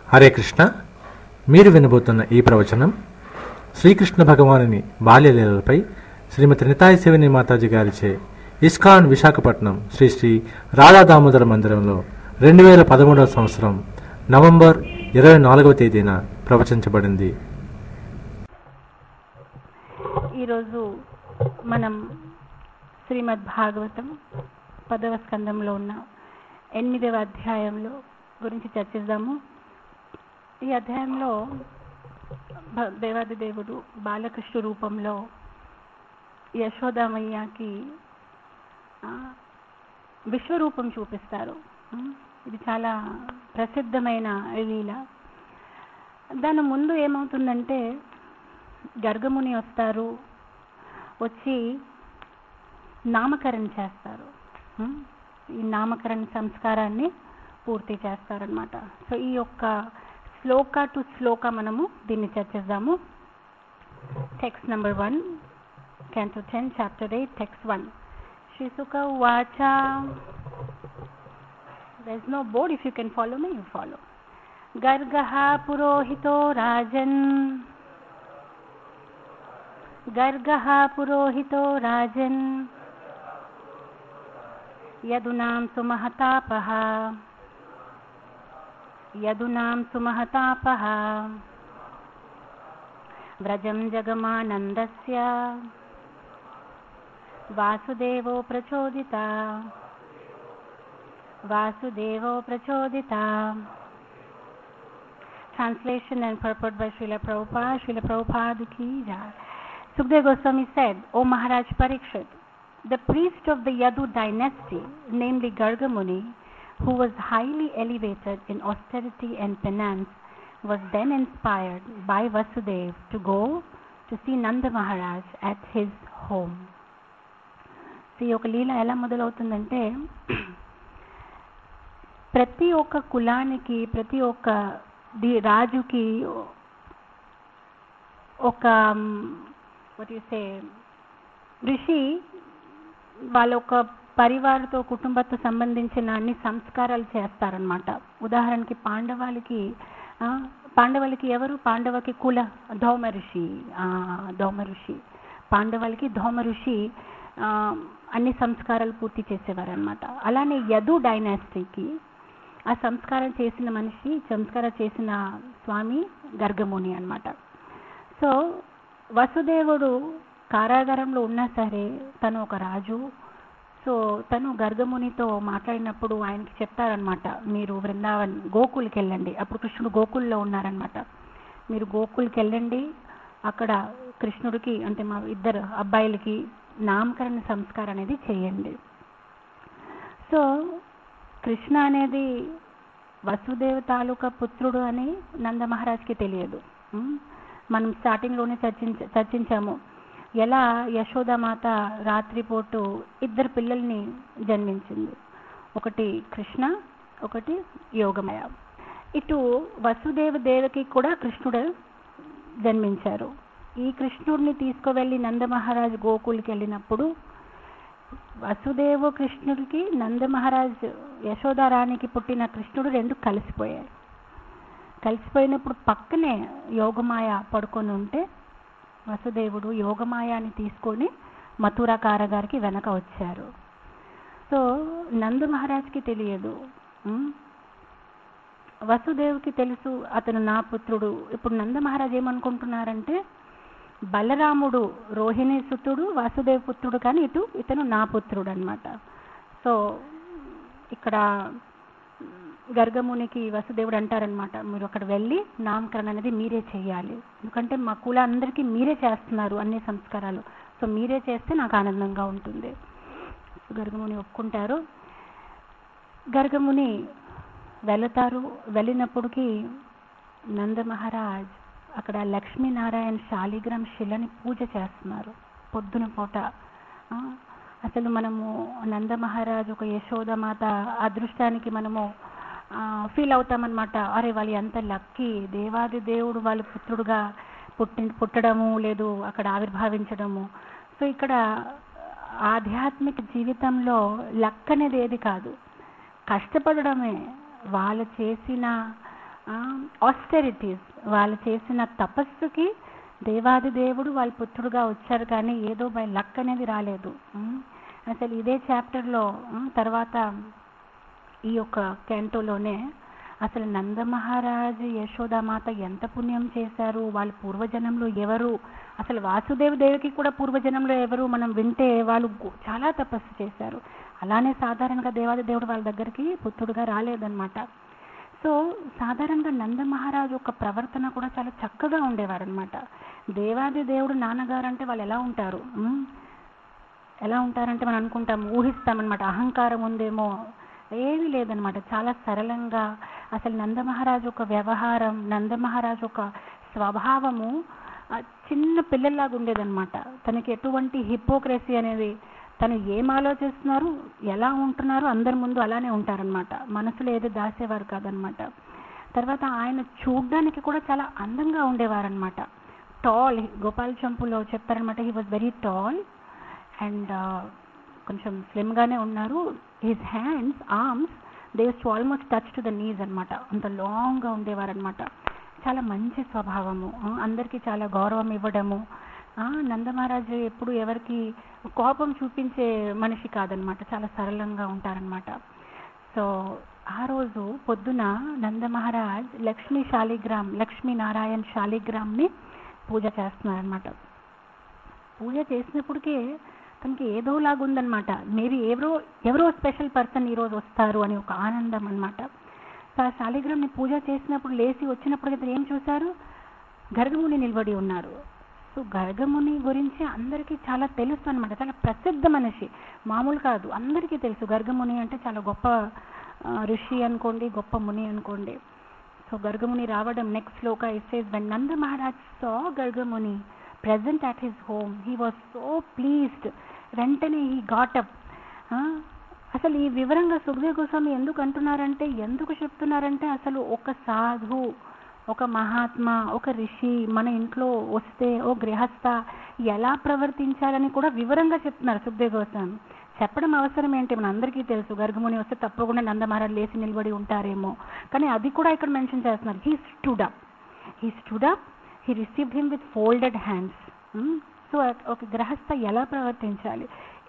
హరే కృష్ణ మీరు వినబోతున్న ఈ ప్రవచనం శ్రీకృష్ణ భగవానుని బాల్యలీలలపై శ్రీమతి నితాయి శివని మాతాజీ గారిచే ఇస్కాన్ విశాఖపట్నం శ్రీ శ్రీ రాధా దామోదర మందిరంలో రెండు వేల పదమూడవ సంవత్సరం నవంబర్ ఇరవై నాలుగవ తేదీన ప్రవచించబడింది ఈరోజు మనం శ్రీమద్ భాగవతం పదవ స్కందంలో ఉన్న ఎనిమిదవ అధ్యాయంలో గురించి చర్చిద్దాము ఈ అధ్యాయంలో భ- దేవాది దేవుడు బాలకృష్ణ రూపంలో యశోదామయ్యకి ఆ, విశ్వరూపం చూపిస్తారు ఉం? ఇది చాలా ప్రసిద్ధమైన లీల దాని ముందు ఏమవుతుందంటే గర్గముని వస్తారు వచ్చి నామకరణ చేస్తారు ఉం? ఈ నామకరణ సంస్కారాన్ని పూర్తి చేస్తారనమాట సో ఈ యొక్క శ్లోక టు శ్లోక మనము దీన్ని చర్చిద్దాము text number one canto ten chapter eight text one శ్రీసుక వాచ there is no board if you can follow me you follow गर्गः पुरोहितो राजन् गर्गः पुरोहितो राजन् यदुनां सुमहतापः यदुनां सुमहतापः व्रजं जगमानन्दस्य वासुदेवो प्रचोदिता वासुदेवो प्रचोदिता Translation and purport by Srila Prabhupada, Srila Prabhupada ki jai. Sukdev Goswami said, O Maharaj Parikshit, the priest of the Yadu dynasty, namely Garga Muni, who was highly elevated in austerity and penance, was then inspired by Vasudev to go to see Nanda Maharaj at his home. So ఈ యొక్క లీల ఎలా మొదలవుతుందంటే ప్రతి ఒక్క కులానికి ప్రతి ఒక్క the రాజుకి ఒక సే ఋషి వాళ్ళ ఒక పరివారతో కుటుంబంతో సంబంధించిన అన్ని సంస్కారాలు చేస్తారనమాట ఉదాహరణకి పాండవాలకి ఆ, పాండవులకి ఎవరు పాండవకి కుల ధౌమ ఋషి ఆ, ధౌమ ఋషి పాండవులకి ధౌమ ఋషి ఆ, అన్ని సంస్కారాలు పూర్తి చేసేవారనమాట అలానే యదు డైనాసిటీకి ఆ సంస్కారం చేసిన మనిషి సంస్కారం చేసిన స్వామి గర్గముని అన్నమాట సో వసుదేవుడు కారాగారంలో ఉన్నా సరే తను ఒక రాజు సో తను గర్గమునితో మాట్లాడినప్పుడు ఆయనకి చెప్తారనమాట మీరు బృందావన్ గోకుల్కి వెళ్ళండి అప్పుడు కృష్ణుడు గోకుల్లో ఉన్నారనమాట మీరు గోకుల్కి వెళ్ళండి అక్కడ కృష్ణుడికి అంటే మా ఇద్దరు అబ్బాయిలకి నామకరణ సంస్కారం అనేది చేయండి సో కృష్ణ అనేది వసుదేవ తాలూకా పుత్రుడు అని నంద మహారాజ్కి తెలియదు ఉమ్, మనం స్టార్టింగ్లోనే చర్చించ చర్చించాము ఎలా యశోదామాత రాత్రిపూట ఇద్దరు పిల్లల్ని జన్మించింది ఒకటి కృష్ణ ఒకటి యోగమయ ఇటు వసుదేవ దేవకి కూడా కృష్ణుడు జన్మించారు ఈ కృష్ణుడిని తీసుకువెళ్ళి నంద మహారాజ్ గోకుల్కి వెళ్ళినప్పుడు వసుదేవ కృష్ణుడికి నంద మహారాజ్ యశోదారానికి పుట్టిన కృష్ణుడు రెండు కలిసిపోయాయి కలిసిపోయినప్పుడు పక్కనే యోగమాయ పడుకొని ఉంటే వసుదేవుడు యోగమాయాని తీసుకొని మథురా కారగారికి వెనక వచ్చారు సో నంద మహారాజ్కి తెలియదు ఉమ్, వసుదేవుకి తెలుసు అతను నా పుత్రుడు ఇప్పుడు నంద మహారాజ్ ఏమనుకుంటున్నారంటే బలరాముడు రోహిణి సుతుడు వాసుదేవ పుత్రుడు కానీ ఇటు ఇతను నా పుత్రుడు అనమాట సో ఇక్కడ గర్గమునికి వసుదేవుడు అంటారనమాట మీరు అక్కడ వెళ్ళి నామకరణ అనేది మీరే చేయాలి ఎందుకంటే మా కుల అందరికీ మీరే చేస్తున్నారు అన్ని సంస్కారాలు సో మీరే చేస్తే నాకు ఆనందంగా ఉంటుంది సో గర్గముని ఒప్పుకుంటారు గర్గముని వెళతారు వెళ్ళినప్పటికీ నంద మహారాజ్ అక్కడ లక్ష్మీనారాయణ శాలిగ్రామ్ శిలని పూజ చేస్తున్నారు పొద్దున పూట ఆ, అసలు మనము నంద మహారాజ్ ఒక యశోదమాత అదృష్టానికి మనము ఫీల్ అవుతామన్నమాట అరే వాళ్ళు ఎంత లక్కీ దేవాది దేవుడు వాళ్ళ పుత్రుడుగా పుట్టి పుట్టడము లేదు అక్కడ ఆవిర్భావించడము సో ఇక్కడ ఆధ్యాత్మిక జీవితంలో లక్ అనేది ఏది కాదు కష్టపడడమే వాళ్ళు చేసిన ఆ, ఆస్టెరిటీస్ వాళ్ళు చేసిన తపస్సుకి దేవాది దేవుడు వాళ్ళ పుత్రుడుగా వచ్చారు కానీ ఏదో బై లక్ అనేది రాలేదు ఉమ్. అసలు ఇదే చాప్టర్లో తర్వాత ఈ యొక్క క్యాంటోలోనే అసలు నందమహారాజు యశోదామాత ఎంత పుణ్యం చేశారు వాళ్ళ పూర్వజన్మలో ఎవరు అసలు వాసుదేవ దేవికి కూడా పూర్వజన్మలో ఎవరు మనం వింటే వాళ్ళు గు- చాలా తపస్సు చేశారు అలానే సాధారణంగా దేవాది దేవుడు వాళ్ళ దగ్గరికి పుత్రుడుగా రాలేదన్నమాట సో సాధారణంగా నంద మహారాజు యొక్క ప్రవర్తన కూడా చాలా చక్కగా ఉండేవారనమాట దేవాది దేవుడు నాన్నగారు అంటే వాళ్ళు ఎలా ఉంటారు ఉమ్? ఎలా ఉంటారంటే మనం అనుకుంటాం ఊహిస్తామన్నమాట అహంకారం ఉందేమో ఏమీ లేదనమాట చాలా సరళంగా అసలు నందమహారాజు ఒక వ్యవహారం నందమహారాజు ఒక స్వభావము ఆ, చిన్న పిల్లల్లాగా ఉండేదన్నమాట తనకి ఎటువంటి హిపోక్రసీ అనేది తను ఏం ఆలోచిస్తున్నారు ఎలా ఉంటున్నారు అందరి ముందు అలానే ఉంటారనమాట మనసులో ఏది దాచేవారు కాదనమాట తర్వాత ఆయన చూడ్డానికి కూడా చాలా అందంగా ఉండేవారనమాట టాల్ గోపాల్ చంపులో చెప్పారనమాట he was very tall and కొంచెం స్లిమ్గానే ఉన్నారు his hands arms they to almost touch to the knees అనమాట అంత లాంగ్గా ఉండేవారనమాట చాలా మంచి స్వభావము ఆ, అందరికీ చాలా గౌరవం ఇవ్వడము ఆ, నందమహారాజు ఎప్పుడు ఎవరికి కోపం చూపించే మనిషి కాదనమాట చాలా సరళంగా ఉంటారనమాట సో ఆ రోజు పొద్దున నందమహారాజ్ లక్ష్మీ శాలిగ్రామ్ లక్ష్మీనారాయణ్ శాలిగ్రామ్ని పూజ చేస్తున్నారనమాట పూజ చేసినప్పటికే తనకి ఏదోలాగా ఉందన్నమాట మేబీ ఎవరో ఎవరో స్పెషల్ పర్సన్ ఈరోజు వస్తారు అని ఒక ఆనందం అన్నమాట సో ఆ శాలిగ్రామ్ని పూజ చేసినప్పుడు లేచి వచ్చినప్పుడు ఇతను ఏం చూశారు గర్గముని నిలబడి ఉన్నారు సో గర్గముని గురించి అందరికీ చాలా తెలుసు అనమాట చాలా ప్రసిద్ధ మనిషి మామూలు కాదు అందరికీ తెలుసు గర్గముని అంటే చాలా గొప్ప ఆ, ఋషి అనుకోండి గొప్ప ముని అనుకోండి సో గర్గముని రావడం next shloka it says when Nanda Maharaj saw Gargamuni present at his home he was so pleased వెంటనే he got up ఆ, అసలు ఈ వివరంగా సుఖదేవ్ గోస్వామి ఎందుకు అంటున్నారంటే ఎందుకు చెప్తున్నారంటే అసలు ఒక సాధు ఒక మహాత్మ ఒక ఋషి మన ఇంట్లో వస్తే ఓ గృహస్థ ఎలా ప్రవర్తించాలని కూడా వివరంగా చెప్తున్నారు సుఖదేవ్ గోస్వామి చెప్పడం అవసరం ఏంటి మన అందరికీ తెలుసు గర్గముని వస్తే తప్పకుండా నందమహారాజ్ లేచి నిలబడి ఉంటారేమో కానీ అది కూడా ఇక్కడ మెన్షన్ చేస్తున్నారు he stood up he stood up he received him with folded hands so ఒక గృహస్థ ఎలా ప్రవర్తించాలి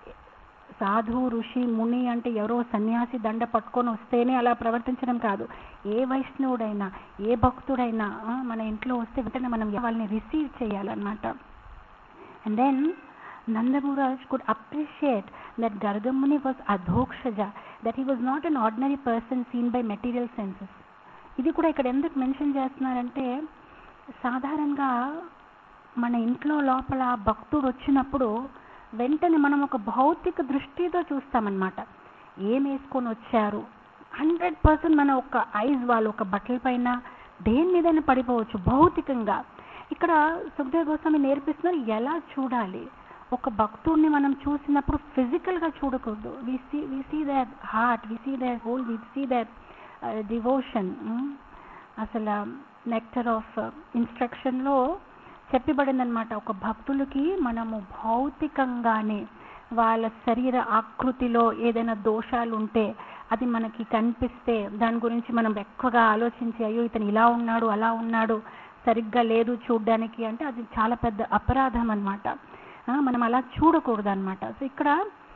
సాధు ఋషి ముని అంటే ఎవరో సన్యాసి దండ పట్టుకొని వస్తేనే అలా ప్రవర్తించడం కాదు ఏ వైష్ణవుడైనా ఏ భక్తుడైనా ఆ, మన ఇంట్లో వస్తే వెంటనే మనం వాళ్ళని రిసీవ్ చేయాలన్నమాట and then Nandamaharaj could appreciate that Gargamuni was adhokshaja that he was not an ordinary person seen by material senses ఇది కూడా ఇక్కడ ఎందుకు మెన్షన్ చేస్తున్నారంటే సాధారణంగా మన ఇంట్లో లోపల భక్తుడు వచ్చినప్పుడు వెంటనే మనం ఒక భౌతిక దృష్టితో చూస్తామన్నమాట ఏం వేసుకొని వచ్చారు హండ్రెడ్ పర్సెంట్ మన ఒక ఐజ్ వాళ్ళు ఒక బట్టల పైన దేని మీదైనా పడిపోవచ్చు భౌతికంగా ఇక్కడ సుఖదేవ్ గోస్వామి నేర్పిస్తున్నారు ఎలా చూడాలి ఒక భక్తుడిని మనం చూసినప్పుడు ఫిజికల్గా చూడకూడదు we see we see that heart we see that whole we see that devotion అసలు నెక్టర్ ఆఫ్ ఇన్స్ట్రక్షన్లో చెప్పబడిందనమాట ఒక భక్తులకి మనము భౌతికంగానే వాళ్ళ శరీర ఆకృతిలో ఏదైనా దోషాలు ఉంటే అది మనకి కనిపిస్తే దాని గురించి మనం ఎక్కువగా ఆలోచించి అయ్యో ఇతను ఇలా ఉన్నాడు అలా ఉన్నాడు సరిగ్గా లేదు చూడ్డానికి అంటే అది చాలా పెద్ద అపరాధం అనమాట మనం అలా చూడకూడదు అనమాట సో ఇక్కడ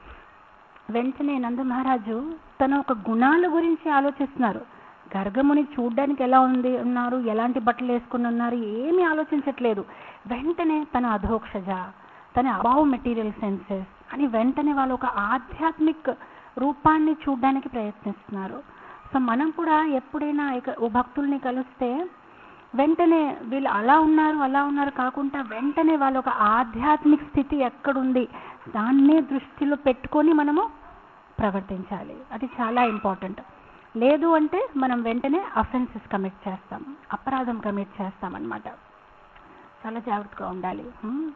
వెంటనే నంద మహారాజు తన ఒక గుణాల గురించి ఆలోచిస్తున్నారు గర్గముని చూడ్డానికి ఎలా ఉంది ఉన్నారు ఎలాంటి బట్టలు వేసుకుని ఉన్నారు ఏమీ ఆలోచించట్లేదు వెంటనే తన అధోక్షజ తన అబావ్ మెటీరియల్ సెన్సెస్ అని వెంటనే వాళ్ళు ఒక ఆధ్యాత్మిక్ రూపాన్ని చూడడానికి ప్రయత్నిస్తున్నారు సో మనం కూడా ఎప్పుడైనా ఇక ఓ భక్తుల్ని కలిస్తే వెంటనే వీళ్ళు అలా ఉన్నారు అలా ఉన్నారు కాకుండా వెంటనే వాళ్ళ ఒక ఆధ్యాత్మిక స్థితి ఎక్కడుంది దాన్నే దృష్టిలో పెట్టుకొని మనము ప్రవర్తించాలి అది చాలా ఇంపార్టెంట్ లేదు అంటే మనం వెంటనే అఫెన్సెస్ కమిట్ చేస్తాం అపరాధం కమిట్ చేస్తాం అన్నమాట చాలా జాగ్రత్తగా ఉండాలి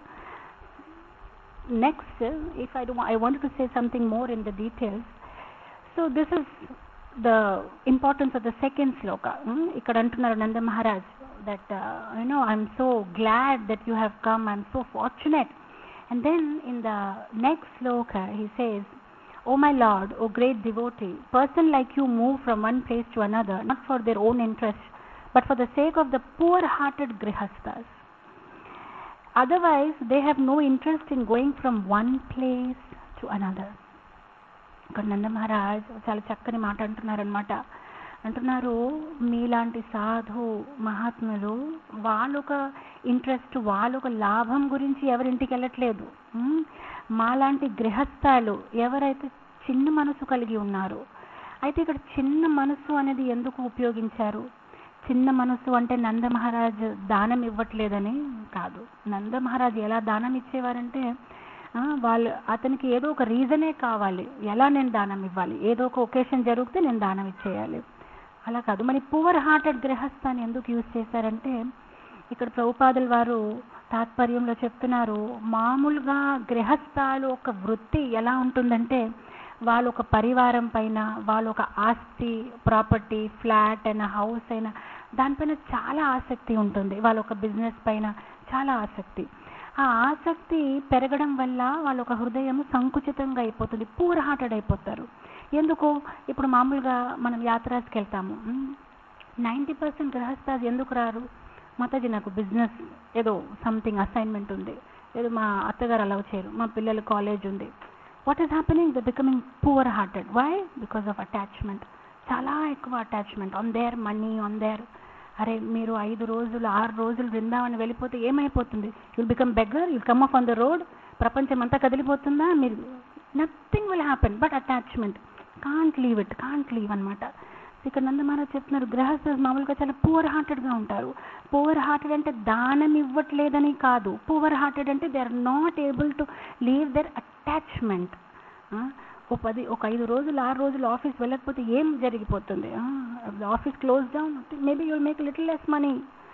next if I do I want to say something more in the details so this is the importance of the second shloka ఇక్కడ అంటున్నారు Nanda Maharaj that you know I'm so glad that you have come I'm so fortunate and then in the next shloka he says O my Lord, O great devotee, person like you move from one place to another, not for their own interest, but for the sake of the poor hearted grihastas. Otherwise, they have no interest in going from one place to another. ఇక్కడ నంద మహారాజ్ చాలా చక్కని మాట అంటున్నారనమాట అంటున్నారు మీలాంటి సాధు మహాత్ములు వాళ్ళొక interest వాళ్ళొక లాభం గురించి ఎవరింటికి వెళ్ళట్లేదు ఉమ్, మాలాంటి గృహస్థాలు ఎవరైతే చిన్న మనసు కలిగి ఉన్నారు అయితే ఇక్కడ చిన్న మనసు అనేది ఎందుకు ఉపయోగించారు చిన్న మనసు అంటే నంద మహారాజ్ దానం ఇవ్వట్లేదని కాదు నంద మహారాజ్ ఎలా దానం ఇచ్చేవారంటే ఆ, వాళ్ళు అతనికి ఏదో ఒక రీజనే కావాలి ఎలా నేను దానం ఇవ్వాలి ఏదో ఒక ఒకేషన్ జరిగితే నేను దానం ఇచ్చేయాలి అలా కాదు మరి పువర్ హార్టెడ్ గృహస్థాన్ని ఎందుకు యూజ్ చేశారంటే ఇక్కడ ప్రభుపాదుల వారు తాత్పర్యంలో చెప్తున్నారు మామూలుగా గృహస్థాలు ఒక వృత్తి ఎలా ఉంటుందంటే వాళ్ళు ఒక పరివారం పైన వాళ్ళు ఒక ఆస్తి ప్రాపర్టీ ఫ్లాట్ అయినా హౌస్ అయినా దానిపైన చాలా ఆసక్తి ఉంటుంది వాళ్ళ ఒక బిజినెస్ పైన చాలా ఆసక్తి ఆ ఆసక్తి పెరగడం వల్ల వాళ్ళ ఒక హృదయం సంకుచితంగా అయిపోతుంది పూర్ హార్టెడ్ అయిపోతారు ఎందుకు ఇప్పుడు మామూలుగా మనం యాత్రాస్కి వెళ్తాము నైంటీ పర్సెంట్ గృహస్థాస్ ఎందుకు రారు మాతాజీ నాకు బిజినెస్ ఏదో సంథింగ్ అసైన్మెంట్ ఉంది ఏదో మా అత్తగారు అలవ్ చేయరు మా పిల్లల కాలేజ్ ఉంది what is happening the becoming poor hearted why because of attachment చాలా ఎక్కువ attachment on their money on their అరే మీరు ఐదు రోజులు ఆరు రోజులు బృందావని వెళ్ళిపోతే ఏమైపోతుంది you'll become beggar you'll come off on the road ప్రపంచం అంతా కదిలిపోతుందా మీరు nothing will happen but attachment can't leave it can't leave అనమాట ఇక్కడ నందమహారాజ్ చెప్తున్నారు గృహస్థులు మామూలుగా చాలా పూర్ హార్టెడ్గా ఉంటారు పూర్ హార్టెడ్ అంటే దానం ఇవ్వట్లేదని కాదు పూర్ హార్టెడ్ అంటే they are not able to leave their attachment ఓ పది ఒక ఐదు రోజులు ఆరు రోజులు ఆఫీస్ వెళ్ళకపోతే ఏం జరిగిపోతుంది office close down maybe you'll make little less money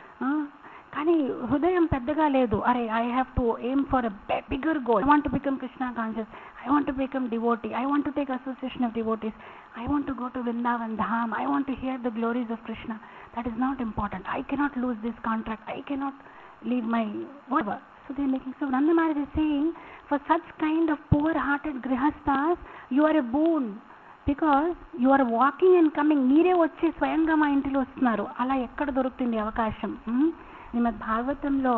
కానీ హృదయం పెద్దగా లేదు అరే I have to aim for a bigger goal I want to become Krishna conscious I want to become devotee I want to take association of devotees I want to go to Vrindavan dham I want to hear the glories of Krishna that is not important I cannot lose this contract I cannot leave my whatever. So they're making so Nanda Maharaj is saying for such kind of poor hearted grihasthas you are a boon because you are walking and coming మీరే వచ్చి స్వయంగా మా ఇంటిలో వస్తున్నారు అలా ఎక్కడ దొరుకుతుంది అవకాశం శ్రీమద్ భాగవతంలో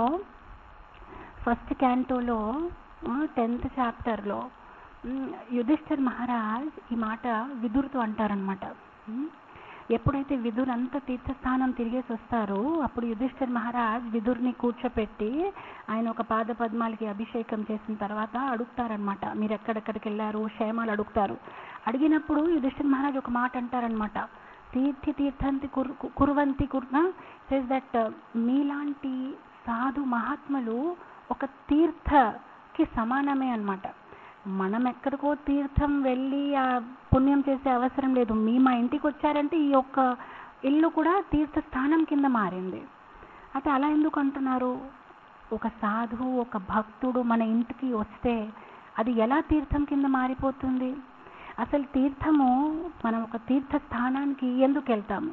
ఫస్ట్ క్యాంటోలో టెన్త్ చాప్టర్లో యుధిష్ఠర్ మహారాజ్ ఈ మాట విదురుతో అంటారనమాట ఎప్పుడైతే విదుర్ అంతా తీర్థస్థానం తిరిగేసి వస్తారో అప్పుడు యుధిష్ఠిర్ మహారాజ్ విదుర్ని కూర్చోపెట్టి ఆయన ఒక పాద పద్మాలకి అభిషేకం చేసిన తర్వాత అడుగుతారనమాట మీరు ఎక్కడెక్కడికి వెళ్ళారు క్షేమాలు అడుగుతారు అడిగినప్పుడు యుధిష్ఠిర్ మహారాజ్ ఒక మాట అంటారనమాట తీర్థి తీర్థంతి కుర్ కురువంతి కుర్న సేస్ దట్ మీలాంటి సాధు మహాత్ములు ఒక తీర్థకి సమానమే అన్నమాట మనం ఎక్కడికో తీర్థం వెళ్ళి ఆ పుణ్యం చేసే అవసరం లేదు మీ మా ఇంటికి వచ్చారంటే ఈ యొక్క ఇల్లు కూడా తీర్థ స్థానం కింద మారింది అయితే అలా ఎందుకు అంటున్నారు ఒక సాధువు ఒక భక్తుడు మన ఇంటికి వస్తే అది ఎలా తీర్థం కింద మారిపోతుంది అసలు తీర్థము మనం ఒక తీర్థ స్థానానికి ఎందుకు వెళ్తాము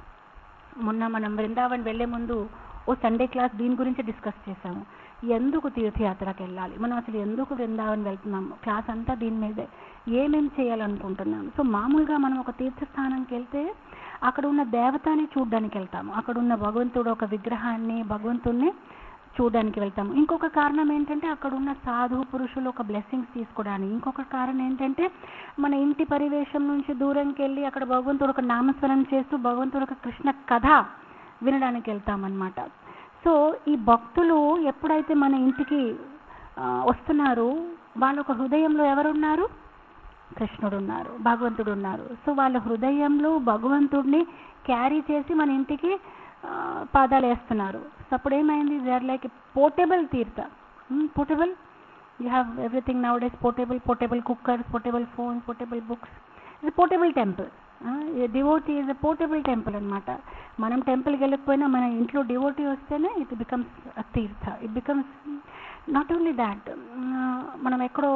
మొన్న మనం బృందావన్ వెళ్లే ముందు ఓ సండే క్లాస్ దీని గురించి డిస్కస్ చేసాము ఎందుకు తీర్థయాత్రకి వెళ్ళాలి మనం అసలు ఎందుకు బృందావన్ వెళ్తున్నాము క్లాస్ అంతా దీని మీదే ఏమేం చేయాలనుకుంటున్నాం సో మామూలుగా మనం ఒక తీర్థస్థానంకి వెళ్తే అక్కడ ఉన్న దేవతని చూడడానికి వెళ్తాము అక్కడ ఉన్న భగవంతుడు ఒక విగ్రహాన్ని భగవంతుడిని చూడడానికి వెళ్తాము ఇంకొక కారణం ఏంటంటే అక్కడ ఉన్న సాధు పురుషులు ఒక బ్లెస్సింగ్స్ తీసుకోవడానికి ఇంకొక కారణం ఏంటంటే మన ఇంటి పరివేశం నుంచి దూరంకి వెళ్ళి అక్కడ భగవంతుడు ఒక నామస్మరణ చేస్తూ భగవంతుడు ఒక కృష్ణ కథ వినడానికి వెళ్తామన్నమాట సో ఈ భక్తులు ఎప్పుడైతే మన ఇంటికి వస్తున్నారు వాళ్ళ ఒక హృదయంలో ఎవరున్నారు కృష్ణుడు ఉన్నారు భగవంతుడు ఉన్నారు సో వాళ్ళ హృదయంలో భగవంతుడిని క్యారీ చేసి మన ఇంటికి పాదాలు వేస్తున్నారు సో అప్పుడు ఏమైంది they are like portable tirtha portable you have everything nowadays portable portable cookers portable phones portable books ఇది portable temple devotee is a portable temple అనమాట మనం టెంపుల్కి వెళ్ళకపోయినా మన ఇంట్లో డివోటీ వస్తేనే it becomes tirtha it becomes not only that మనం ఎక్కడో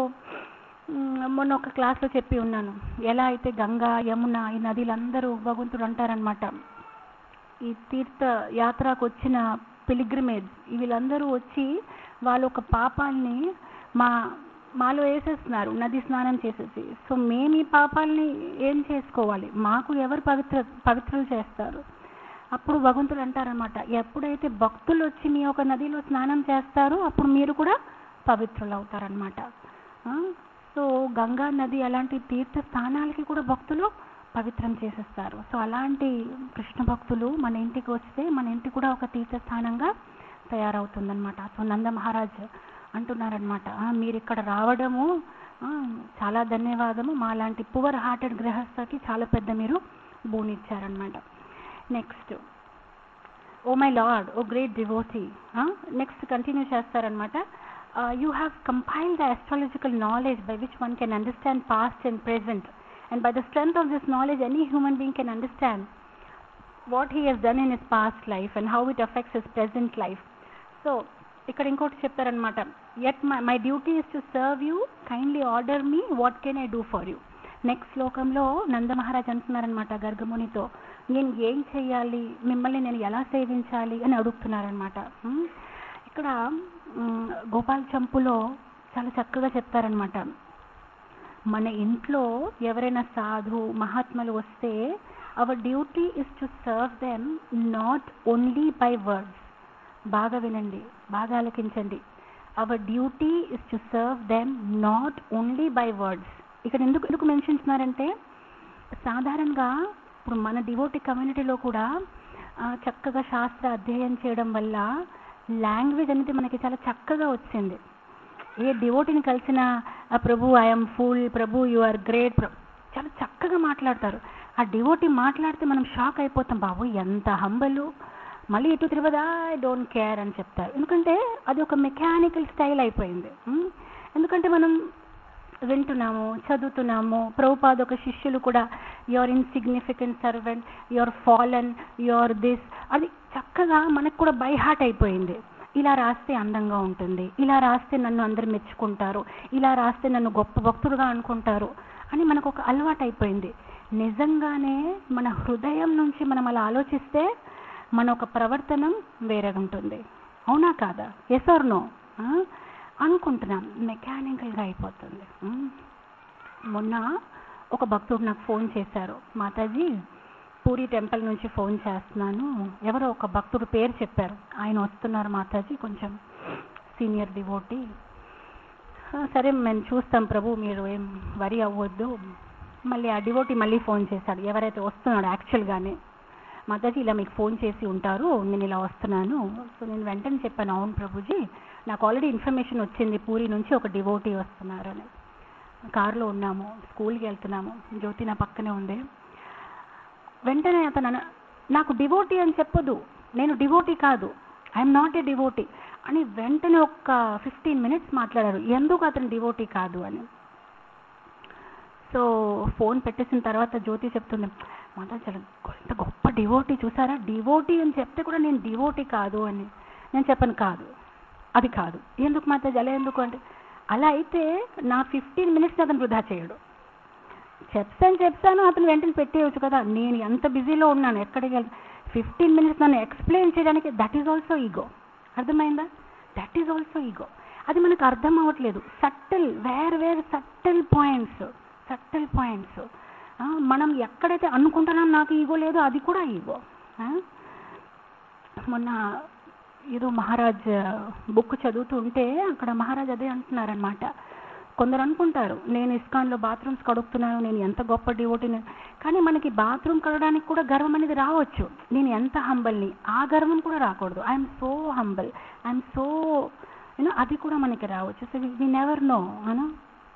మొన్న ఒక క్లాస్లో చెప్పి ఉన్నాను ఎలా అయితే గంగా యమున ఈ నదులందరూ భగవంతుడు అంటారనమాట ఈ తీర్థ యాత్రకు వచ్చిన పిలిగ్రిమేజ్ వీళ్ళందరూ వచ్చి వాళ్ళు ఒక పాపాన్ని మా మాలో వేసేస్తున్నారు నది స్నానం చేసేసి సో మేము ఈ పాపాలని ఏం చేసుకోవాలి మాకు ఎవరు పవిత్ర పవిత్రులు చేస్తారు అప్పుడు భగవంతుడు అంటారనమాట ఎప్పుడైతే భక్తులు వచ్చి మీ యొక్క నదిలో స్నానం చేస్తారో అప్పుడు మీరు కూడా పవిత్రులు అవుతారనమాట సో గంగా నది అలాంటి తీర్థ స్థానాలకి కూడా భక్తులు పవిత్రం చేసేస్తారు సో అలాంటి కృష్ణ భక్తులు మన ఇంటికి వస్తే మన ఇంటి కూడా ఒక తీర్థస్థానంగా తయారవుతుందన్నమాట సో నంద మహారాజ్ అంటున్నారనమాట మీరు ఇక్కడ రావడము ఆ, చాలా ధన్యవాదము మా లాంటి పువర్ హార్టెడ్ గృహస్థకి చాలా పెద్ద మీరు బూనిచ్చారనమాట next O my lord O great devotee next continue చేస్తారనమాట you have compiled the astrological knowledge by which one can understand past and present and by the strength of this knowledge any human being can understand what he has done in his past life and how it affects his present life so ఇక్కడ ఇంకోటి చెప్తారనమాట at my my duty is to serve you kindly order me what can I do for you next శ్లోకంలో నంద మహారాజ్ అంటున్నారనమాట గర్గమునితో నేను ఏం చేయాలి మిమ్మల్ని నేను ఎలా సేవించాలి అని అడుగుతున్నారనమాట ఉమ్, ఇక్కడ ఉమ్, గోపాల్ చంపులో చాలా చక్కగా చెప్తారనమాట మన ఇంట్లో ఎవరైనా సాధు మహాత్ములు వస్తే our duty is to serve them not only by words బాగా వినండి బాగా ఆలకించండి our duty is to serve them not only by words ఇక్కడ ఎందుకు ఎందుకు మెన్షన్ చేస్తున్నారంటే సాధారణంగా ఇప్పుడు మన డివోటి కమ్యూనిటీలో కూడా ఆ, చక్కగా శాస్త్ర అధ్యయనం చేయడం వల్ల లాంగ్వేజ్ అనేది మనకి చాలా చక్కగా వచ్చింది ఏ డివోటిని కలిసిన "ఆ, ప్రభు ఐఎమ్ ఫుల్ ప్రభు యు ఆర్ గ్రేట్ చాలా చక్కగా మాట్లాడతారు ఆ డివోటి మాట్లాడితే మనం షాక్ అయిపోతాం బాబు ఎంత హంబలు మళ్ళీ ఇటు తిరగదా ఐ డోంట్ కేర్ అని చెప్తారు ఎందుకంటే అది ఒక మెకానికల్ స్టైల్ అయిపోయింది ఉమ్, ఎందుకంటే మనం వింటున్నాము చదువుతున్నాము ప్రభుపాద ఒక శిష్యులు కూడా your insignificant servant your fallen your this అది చక్కగా మనకు కూడా బై హార్ట్ అయిపోయింది ఇలా రాస్తే అందంగా ఉంటుంది ఇలా రాస్తే నన్ను అందరు మెచ్చుకుంటారు ఇలా రాస్తే నన్ను గొప్ప భక్తుడుగా అనుకుంటారు అని మనకు ఒక అలవాటు అయిపోయింది నిజంగానే మన హృదయం నుంచి మనం అలా ఆలోచిస్తే మన ఒక ప్రవర్తనం వేరేగా ఉంటుంది అవునా కాదా ఎస్ ఆర్ నో అనుకుంటున్నాం మెకానికల్గా అయిపోతుంది ఉమ్. మొన్న ఒక భక్తుడు నాకు ఫోన్ చేశారు మాతాజీ పూరి టెంపుల్ నుంచి ఫోన్ చేస్తున్నాను ఎవరో ఒక భక్తుడు పేరు చెప్పారు ఆయన వస్తున్నారు మాతాజీ కొంచెం సీనియర్ డివోటీ సరే మేము చూస్తాం ప్రభు మీరు ఏం వరి అవ్వద్దు మళ్ళీ ఆ డివోటీ మళ్ళీ ఫోన్ చేశాడు ఎవరైతే వస్తున్నాడో యాక్చువల్గానే మాతాజీ ఇలా మీకు ఫోన్ చేసి ఉంటారు నేను ఇలా వస్తున్నాను సో నేను వెంటనే చెప్పాను అవును ప్రభుజీ నాకు ఆల్రెడీ ఇన్ఫర్మేషన్ వచ్చింది పూరి నుంచి ఒక డివోటీ వస్తున్నారు అని కారులో ఉన్నాము స్కూల్కి వెళ్తున్నాము జ్యోతి నా పక్కనే ఉంది వెంటనే అతను అన- నాకు డివోటీ అని చెప్పదు నేను డివోటీ కాదు ఐఎమ్ నాట్ ఏ డివోటీ అని వెంటనే ఒక ఫిఫ్టీన్ మినిట్స్ మాట్లాడారు ఎందుకు అతను డివోటీ కాదు అని సో ఫోన్ పెట్టేసిన తర్వాత జ్యోతి చెప్తుంది మాత చాలా గొ- ఎంత గొప్ప డివోటీ చూసారా డివోటీ అని చెప్తే కూడా నేను డివోటీ కాదు అని నేను చెప్పను కాదు అది కాదు ఎందుకు మాతాజీ అలా ఎందుకు అంటే అలా అయితే నా ఫిఫ్టీన్ మినిట్స్ అతను వృధా చేయడు చెప్తాను చెప్తాను అతను వెంటనే పెట్టేయచ్చు కదా నేను ఎంత బిజీలో ఉన్నాను ఎక్కడికి వెళ్తా ఫిఫ్టీన్ మినిట్స్ నన్ను ఎక్స్ప్లెయిన్ చేయడానికి దట్ ఈజ్ ఆల్సో ఈగో అర్థమైందా దట్ ఈజ్ ఆల్సో ఈగో అది మనకు అర్థం అవ్వట్లేదు subtle where where subtle points subtle points మనం ఎక్కడైతే అనుకుంటున్నాం నాకు ఈగో లేదో అది కూడా ఈగో మొన్న ఏదో మహారాజ్ బుక్ చదువుతుంటే అక్కడ మహారాజ్ అదే అంటున్నారనమాట కొందరు అనుకుంటారు నేను ఇస్కాన్లో బాత్రూమ్స్ కడుగుతున్నాను నేను ఎంత గొప్ప డివోటీని కానీ మనకి బాత్రూమ్ కడగడానికి కూడా గర్వం అనేది రావచ్చు నేను ఎంత హంబల్ని ఆ గర్వం కూడా రాకూడదు I'm so humble I'm so you know అది కూడా మనకి రావచ్చు సో వి నెవర్ నో అనా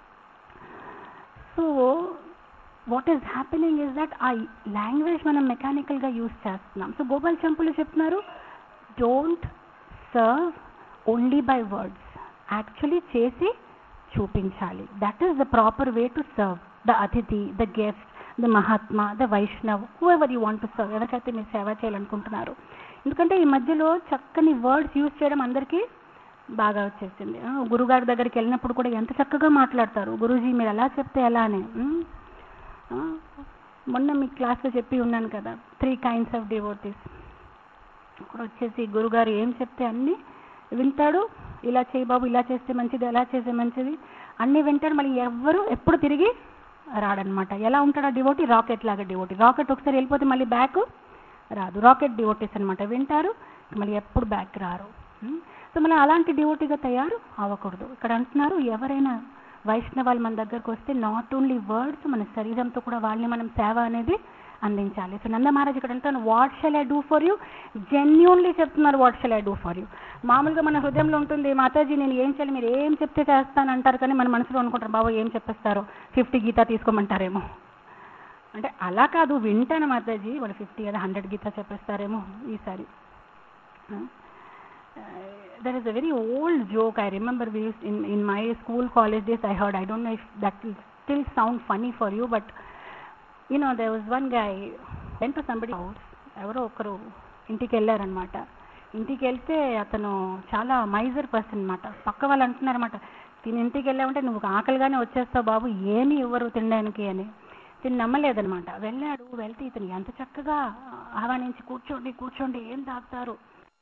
so what is happening is that ఆ లాంగ్వేజ్ మనం మెకానికల్గా యూస్ చేస్తున్నాం సో గోపాల్ చంపులు చెప్తున్నారు don't serve only by words actually చేసి చూపించాలి that is the proper way to serve the atithi the guest the mahatma the Vaishnav whoever you want to serve ఎవరికైతే మీరు సేవ చేయాలనుకుంటున్నారు ఎందుకంటే ఈ మధ్యలో చక్కని వర్డ్స్ యూజ్ చేయడం అందరికీ బాగా వచ్చేసింది ఆ, గురుగారి దగ్గరికి వెళ్ళినప్పుడు కూడా ఎంత చక్కగా మాట్లాడతారు గురూజీ మీరు ఎలా చెప్తే ఎలా అని ఉమ్. ఆ, మొన్న మీ క్లాస్లో చెప్పి ఉన్నాను కదా త్రీ కైండ్స్ ఆఫ్ డివోటీస్ అక్కడ వచ్చేసి గురుగారు ఏం చెప్తే అన్నీ వింటాడు ఇలా చేయి బాబు ఇలా చేస్తే మంచిది ఎలా చేస్తే మంచిది అన్నీ వింటాడు మళ్ళీ ఎవ్వరు ఎప్పుడు తిరిగి రాడనమాట ఎలా ఉంటాడు ఆ డివోటీ రాకెట్ లాగా డివోటీ రాకెట్ ఒకసారి వెళ్ళిపోతే మళ్ళీ బ్యాక్ రాదు రాకెట్ డివోటీస్ అనమాట వింటారు మళ్ళీ ఎప్పుడు బ్యాక్ రారు ఉమ్. సో మళ్ళీ అలాంటి డివోటీగా తయారు అవ్వకూడదు ఇక్కడ అంటున్నారు ఎవరైనా వైష్ణవాలు మన దగ్గరకు వస్తే నాట్ ఓన్లీ వర్డ్స్ మన శరీరంతో కూడా వాళ్ళని మనం సేవ అనేది అందించాలి సో నంద మహారాజ్ ఇక్కడ అంటాను what shall I do for you genuinely చెప్తున్నారు what shall I do for you మామూలుగా మన హృదయంలో ఉంటుంది మాతాజీ నేను ఏం చేయాలి మీరు ఏం చెప్తే చేస్తాను అంటారు కానీ మన మనసులో అనుకుంటారు బాబు ఏం చెప్పేస్తారు ఫిఫ్టీ గీతా తీసుకోమంటారేమో అంటే అలా కాదు వింటాను మాతాజీ వాళ్ళు ఫిఫ్టీ కదా హండ్రెడ్ గీతా చెప్పేస్తారేమో ఈసారి there is a very old joke I remember we used in, in my school college days I heard I don't know if that will still sound funny for you but you know there was one guy went to somebody house ఎవరో ఒకరు ఇంటికి వెళ్ళారనమాట ఇంటికి వెళ్తే అతను చాలా miser person అనమాట పక్క వాళ్ళు అంటున్నారన్నమాట తిని ఇంటికి వెళ్ళామంటే నువ్వు ఆకలిగానే వచ్చేస్తావు బాబు ఏమీ ఇవ్వరు తినడానికి అని తిని నమ్మలేదనమాట వెళ్ళాడు వెళ్తే ఇతను ఎంత చక్కగా ఆహ్వానించి కూర్చోండి కూర్చోండి ఏం తాగుతారు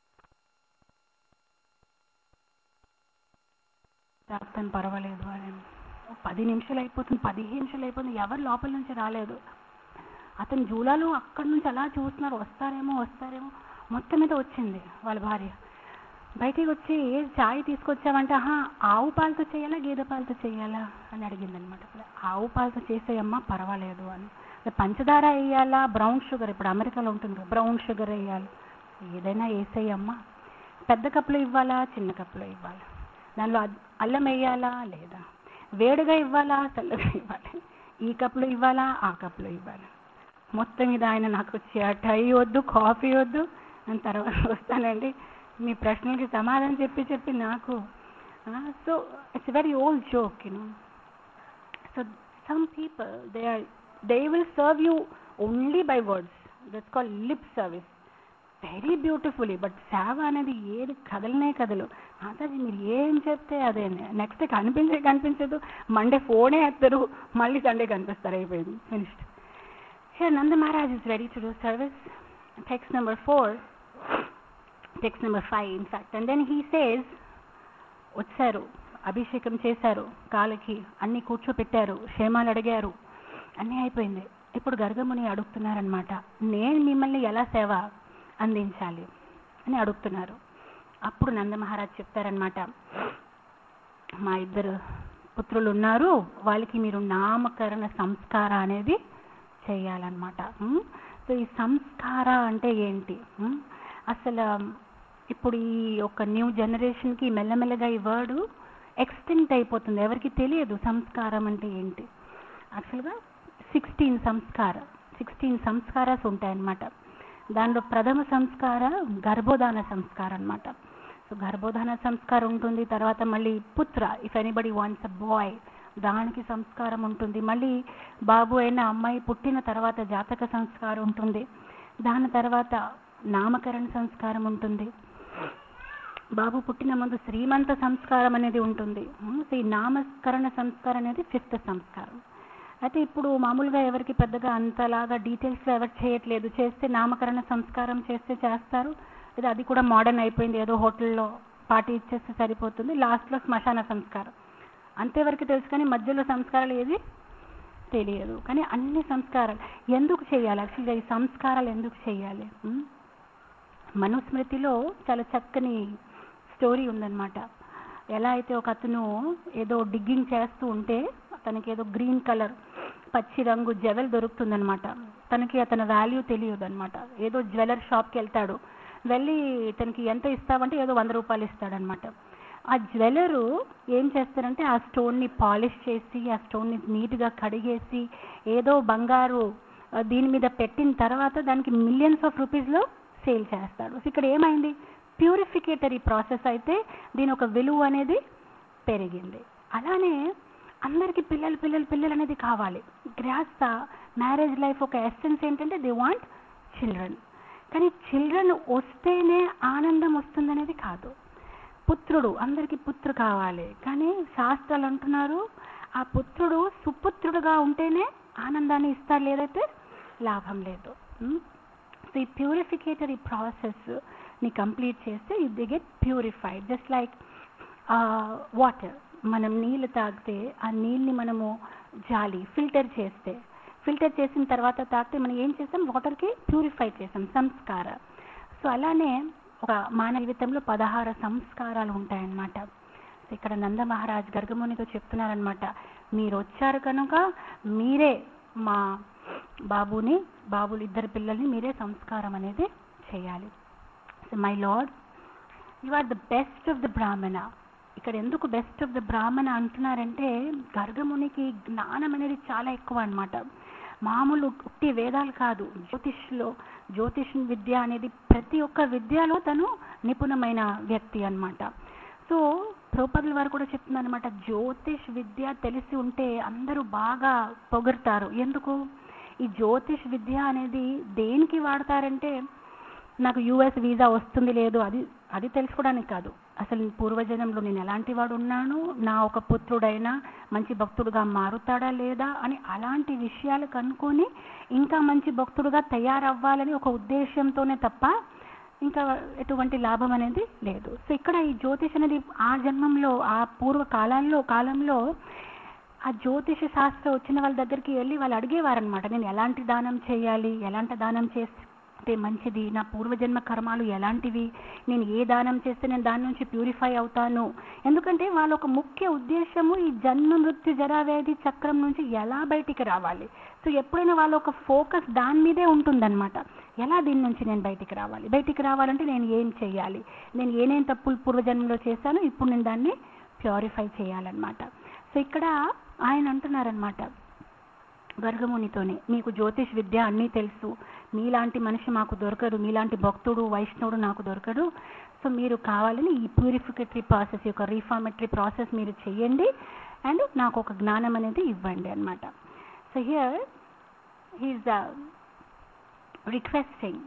తాగుతాను పర్వాలేదు అని పది నిమిషాలు అయిపోతుంది పదిహేను నిమిషాలు అయిపోతుంది ఎవరు లోపల నుంచి రాలేదు అతను జూలాలు అక్కడి నుంచి అలా చూస్తున్నారు వస్తారేమో వస్తారేమో మొత్తం మీద వచ్చింది వాళ్ళ భార్య బయటికి వచ్చి ఏ చాయ్ తీసుకొచ్చావంటే ఆహా ఆవు పాలతో చేయాలా గేదె పాలతో చేయాలా అని అడిగింది అనమాట ఆవు పాలతో చేసేయమ్మా పర్వాలేదు అని పంచదార వేయాలా బ్రౌన్ షుగర్ ఇప్పుడు అమెరికాలో ఉంటుంది కదా, బ్రౌన్ షుగర్ వేయాలి ఏదైనా వేసేయమ్మా పెద్ద కప్పులో ఇవ్వాలా చిన్న కప్పులో ఇవ్వాలా దానిలో అద్- అల్లం వేయాలా లేదా వేడిగా ఇవ్వాలా చల్లగా ఇవ్వాలి ఈ కప్పులో ఇవ్వాలా ఆ కప్పులో ఇవ్వాలా మొత్తం మీద ఆయన నాకు వచ్చి ఆ టై వద్దు కాఫీ వద్దు అని తర్వాత వస్తానండి మీ ప్రశ్నలకి సమాధానం చెప్పి చెప్పి నాకు so it's very old joke you know so some people they are they will serve you only by words that's call lip service very beautifully but సేవ అనేది ఏది కదలనే కదలు మాతాజీ మీరు ఏం చెప్తే అదే నెక్స్ట్ కనిపించే కనిపించదు మండే ఫోనే ఎత్తరు మళ్ళీ సండే కనిపిస్తారు అయిపోయింది finished Here Nanda Maharaj is ready to do service. Text number four, text number five, in fact. And then he says, వచ్చారు అభిషేకం చేశారు కాళ్ళకి అన్ని కూర్చోపెట్టారు క్షేమాలు అడిగారు అన్నీ అయిపోయింది ఇప్పుడు గర్గముని అడుగుతున్నారనమాట నేను మిమ్మల్ని ఎలా సేవ అందించాలి అని అడుగుతున్నారు అప్పుడు నందమహారాజ్ చెప్తారనమాట మా ఇద్దరు పుత్రులు ఉన్నారు వాళ్ళకి మీరు నామకరణ సంస్కార అనేది చేయాలన్నమాట ఉమ్. సో ఈ సంస్కార అంటే ఏంటి ఉమ్. అసలు ఇప్పుడు ఈ ఒక న్యూ జనరేషన్కి మెల్లమెల్లగా ఈ వర్డ్ ఎక్స్టెంట్ అయిపోతుంది ఎవరికి తెలియదు సంస్కారం అంటే ఏంటి యాక్చువల్గా సిక్స్టీన్ సంస్కార సిక్స్టీన్ సంస్కారాస్ ఉంటాయన్నమాట దానిలో ప్రథమ సంస్కార గర్భోధాన సంస్కారం అన్నమాట సో గర్భోధాన సంస్కారం ఉంటుంది తర్వాత మళ్ళీ పుత్ర if anybody wants a boy దానికి సంస్కారం ఉంటుంది మళ్ళీ బాబు అయిన అమ్మాయి పుట్టిన తర్వాత జాతక సంస్కారం ఉంటుంది దాని తర్వాత నామకరణ సంస్కారం ఉంటుంది బాబు పుట్టిన ముందు శ్రీమంత సంస్కారం అనేది ఉంటుంది ఉమ్, సో ఈ నామకరణ సంస్కారం అనేది ఫిఫ్త్ సంస్కారం అయితే ఇప్పుడు మామూలుగా ఎవరికి పెద్దగా అంతలాగా డీటెయిల్స్లో ఎవరు చేయట్లేదు చేస్తే నామకరణ సంస్కారం చేస్తే చేస్తారు లేదా అది కూడా మోడర్న్ అయిపోయింది ఏదో హోటల్లో పార్టీ ఇచ్చేస్తే సరిపోతుంది లాస్ట్లో శ్మశాన సంస్కారం అంతేవరకు తెలుసు కానీ మధ్యలో సంస్కారాలు ఏది తెలియదు కానీ అన్ని సంస్కారాలు ఎందుకు చేయాలి యాక్చువల్గా ఈ సంస్కారాలు ఎందుకు చేయాలి ఉమ్? మనుస్మృతిలో చాలా చక్కని స్టోరీ ఉందన్నమాట ఎలా అయితే ఒక అతను ఏదో డిగ్గింగ్ చేస్తూ ఉంటే తనకి ఏదో గ్రీన్ కలర్ పచ్చి రంగు జెవెల్ దొరుకుతుందన్నమాట తనకి అతని వాల్యూ తెలియదు అనమాట ఏదో జ్యువెలర్ షాప్కి వెళ్తాడు వెళ్ళి తనకి ఎంత ఇస్తావంటే ఏదో వంద రూపాయలు ఇస్తాడనమాట ఆ జ్యువెలరు ఏం చేస్తారంటే ఆ స్టోన్ని పాలిష్ చేసి ఆ స్టోన్ని నీట్గా కడిగేసి ఏదో బంగారు ఆ, దీని మీద పెట్టిన తర్వాత దానికి మిలియన్స్ ఆఫ్ రూపీస్లో సేల్ చేస్తాడు సో ఇక్కడ ఏమైంది ప్యూరిఫికేటరీ ప్రాసెస్ అయితే దీని ఒక విలువ అనేది పెరిగింది అలానే అందరికీ పిల్లలు పిల్లలు పిల్లలు అనేది కావాలి గ్రాస్త మ్యారేజ్ లైఫ్ ఒక ఎస్సెన్స్ ఏంటంటే దే వాంట్ చిల్డ్రన్ కానీ చిల్డ్రన్ వస్తేనే ఆనందం వస్తుందనేది కాదు పుత్రుడు అందరికీ పుత్రు కావాలి కానీ శాస్త్రాలు అంటున్నారు ఆ పుత్రుడు సుపుత్రుడుగా ఉంటేనే ఆనందాన్ని ఇస్తారు లేదైతే లాభం లేదు సో ఈ ప్యూరిఫికేటరీ ప్రాసెస్ ని కంప్లీట్ చేస్తే they get purified just like water మనం నీళ్ళు తాగితే ఆ నీళ్ళని మనము జాలి ఫిల్టర్ చేస్తే ఫిల్టర్ చేసిన తర్వాత తాగితే మనం ఏం చేసాం వాటర్కి ప్యూరిఫై చేసాం సంస్కార సో అలానే ఒక మానవ జీవితంలో పదహారు సంస్కారాలు ఉంటాయన్నమాట సో ఇక్కడ నంద మహారాజ్ గర్గమునితో చెప్తున్నారనమాట మీరు వచ్చారు కనుక మీరే మా బాబుని బాబులు ఇద్దరు పిల్లల్ని మీరే సంస్కారం అనేది చేయాలి so my lord you are the best of the brahmana ఇక్కడ ఎందుకు బెస్ట్ ఆఫ్ ద బ్రాహ్మణ అంటున్నారంటే గర్గమునికి జ్ఞానం అనేది చాలా ఎక్కువ అన్నమాట మామూలు ఉట్టి వేదాలు కాదు జ్యోతిష్లో జ్యోతిష్ విద్య అనేది ప్రతి ఒక్క విద్యలో తను నిపుణమైన వ్యక్తి అన్నమాట సో ద్రౌపదుల వారు కూడా చెప్తున్నారు అనమాట జ్యోతిష్ విద్య తెలిసి ఉంటే అందరూ బాగా పొగుడతారు ఎందుకు ఈ జ్యోతిష్ విద్య అనేది దేనికి వాడతారంటే నాకు యుఎస్ వీసా వస్తుంది లేదు అది అది తెలుసుకోవడానికి కాదు అసలు పూర్వజన్మలో నేను ఎలాంటి వాడు ఉన్నాను నా ఒక పుత్రుడైనా మంచి భక్తుడుగా మారుతాడా లేదా అని అలాంటి విషయాలు కనుక్కొని ఇంకా మంచి భక్తుడుగా తయారవ్వాలని ఒక ఉద్దేశంతోనే తప్ప ఇంకా ఎటువంటి లాభం అనేది లేదు సో ఇక్కడ ఈ జ్యోతిష్ అనేది ఆ జన్మంలో ఆ పూర్వ కాలాల్లో కాలంలో ఆ జ్యోతిష శాస్త్రం వచ్చిన వాళ్ళ దగ్గరికి వెళ్ళి వాళ్ళు అడిగేవారనమాట నేను ఎలాంటి దానం చేయాలి ఎలాంటి దానం చేస్తే మంచిది నా పూర్వజన్మ కర్మాలు ఎలాంటివి నేను ఏ దానం చేస్తే నేను దాని నుంచి ప్యూరిఫై అవుతాను ఎందుకంటే వాళ్ళ ఒక ముఖ్య ఉద్దేశము ఈ జన్మ మృత్యు జరావ్యాధి చక్రం నుంచి ఎలా బయటికి రావాలి సో ఎప్పుడైనా వాళ్ళ ఒక ఫోకస్ దాని మీదే ఉంటుందన్నమాట ఎలా దీని నుంచి నేను బయటికి రావాలి బయటికి రావాలంటే నేను ఏం చేయాలి నేను ఏనేం తప్పులు పూర్వజన్మలో చేశానో ఇప్పుడు నేను దాన్ని ప్యూరిఫై చేయాలన్నమాట సో ఇక్కడ ఆయన అంటున్నారనమాట గర్గమునితోనే మీకు జ్యోతిష్ విద్య అన్నీ తెలుసు మీలాంటి మనిషి మాకు దొరకడు మీలాంటి భక్తుడు వైష్ణవుడు నాకు దొరకడు సో మీరు కావాలని ఈ ప్యూరిఫికేటరీ ప్రాసెస్ యొక్క రీఫార్మేటరీ ప్రాసెస్ మీరు చేయండి అండ్ నాకు ఒక జ్ఞానం అనేది ఇవ్వండి అనమాట so here he's requesting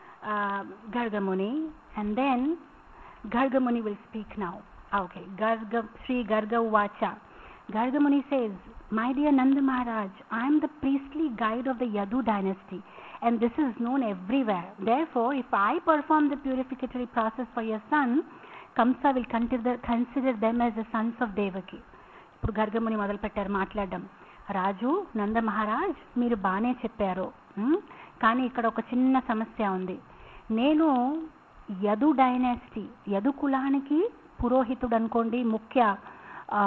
Gargamuni and then Gargamuni will speak now okay Garga Shri Garga వాచ Gargamuni says, My dear Nanda Maharaj, I am the priestly guide of the Yadu dynasty, and this is known everywhere. Therefore, if I perform the purificatory process for your son, Kamsa will consider, consider them as the sons of Devaki. ఇప్పుడు గర్గముని మొదలుపెట్టారు మాట్లాడడం రాజు నంద మహారాజ్ మీరు బాగానే చెప్పారు ఉమ్, కానీ ఇక్కడ ఒక చిన్న సమస్య ఉంది నేను యదు డైనాసిటీ యదు కులానికి పురోహితుడు అనుకోండి ముఖ్య ఆ,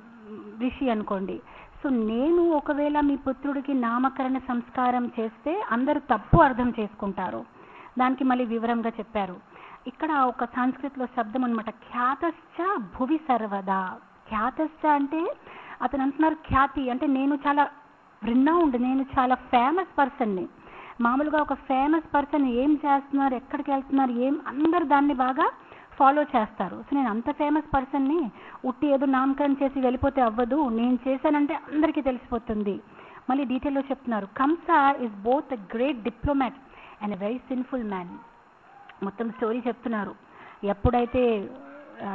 ఋషి అనుకోండి సో నేను ఒకవేళ మీ పుత్రుడికి నామకరణ సంస్కారం చేస్తే అందరూ తప్పు అర్థం చేసుకుంటారు దానికి మళ్ళీ వివరంగా చెప్పారు ఇక్కడ ఒక సంస్కృతిలో శబ్దం అనమాట ఖ్యాతశ్చ భువి సర్వదా ఖ్యాతశ్చ అంటే అతను అంటున్నారు ఖ్యాతి అంటే నేను చాలా రినౌండ్ నేను చాలా ఫేమస్ పర్సన్ని మామూలుగా ఒక ఫేమస్ పర్సన్ ఏం చేస్తున్నారు ఎక్కడికి వెళ్తున్నారు ఏం అందరు దాన్ని బాగా ఫాలో చేస్తారు సో నేను అంత ఫేమస్ పర్సన్ని ఉట్టి ఏదో నామకరణం చేసి వెళ్ళిపోతే అవ్వదు నేను చేశానంటే అందరికీ తెలిసిపోతుంది మళ్ళీ డీటెయిల్లో చెప్తున్నారు Kamsa is both a great diplomat and a very sinful man మొత్తం స్టోరీ చెప్తున్నారు ఎప్పుడైతే ఆ,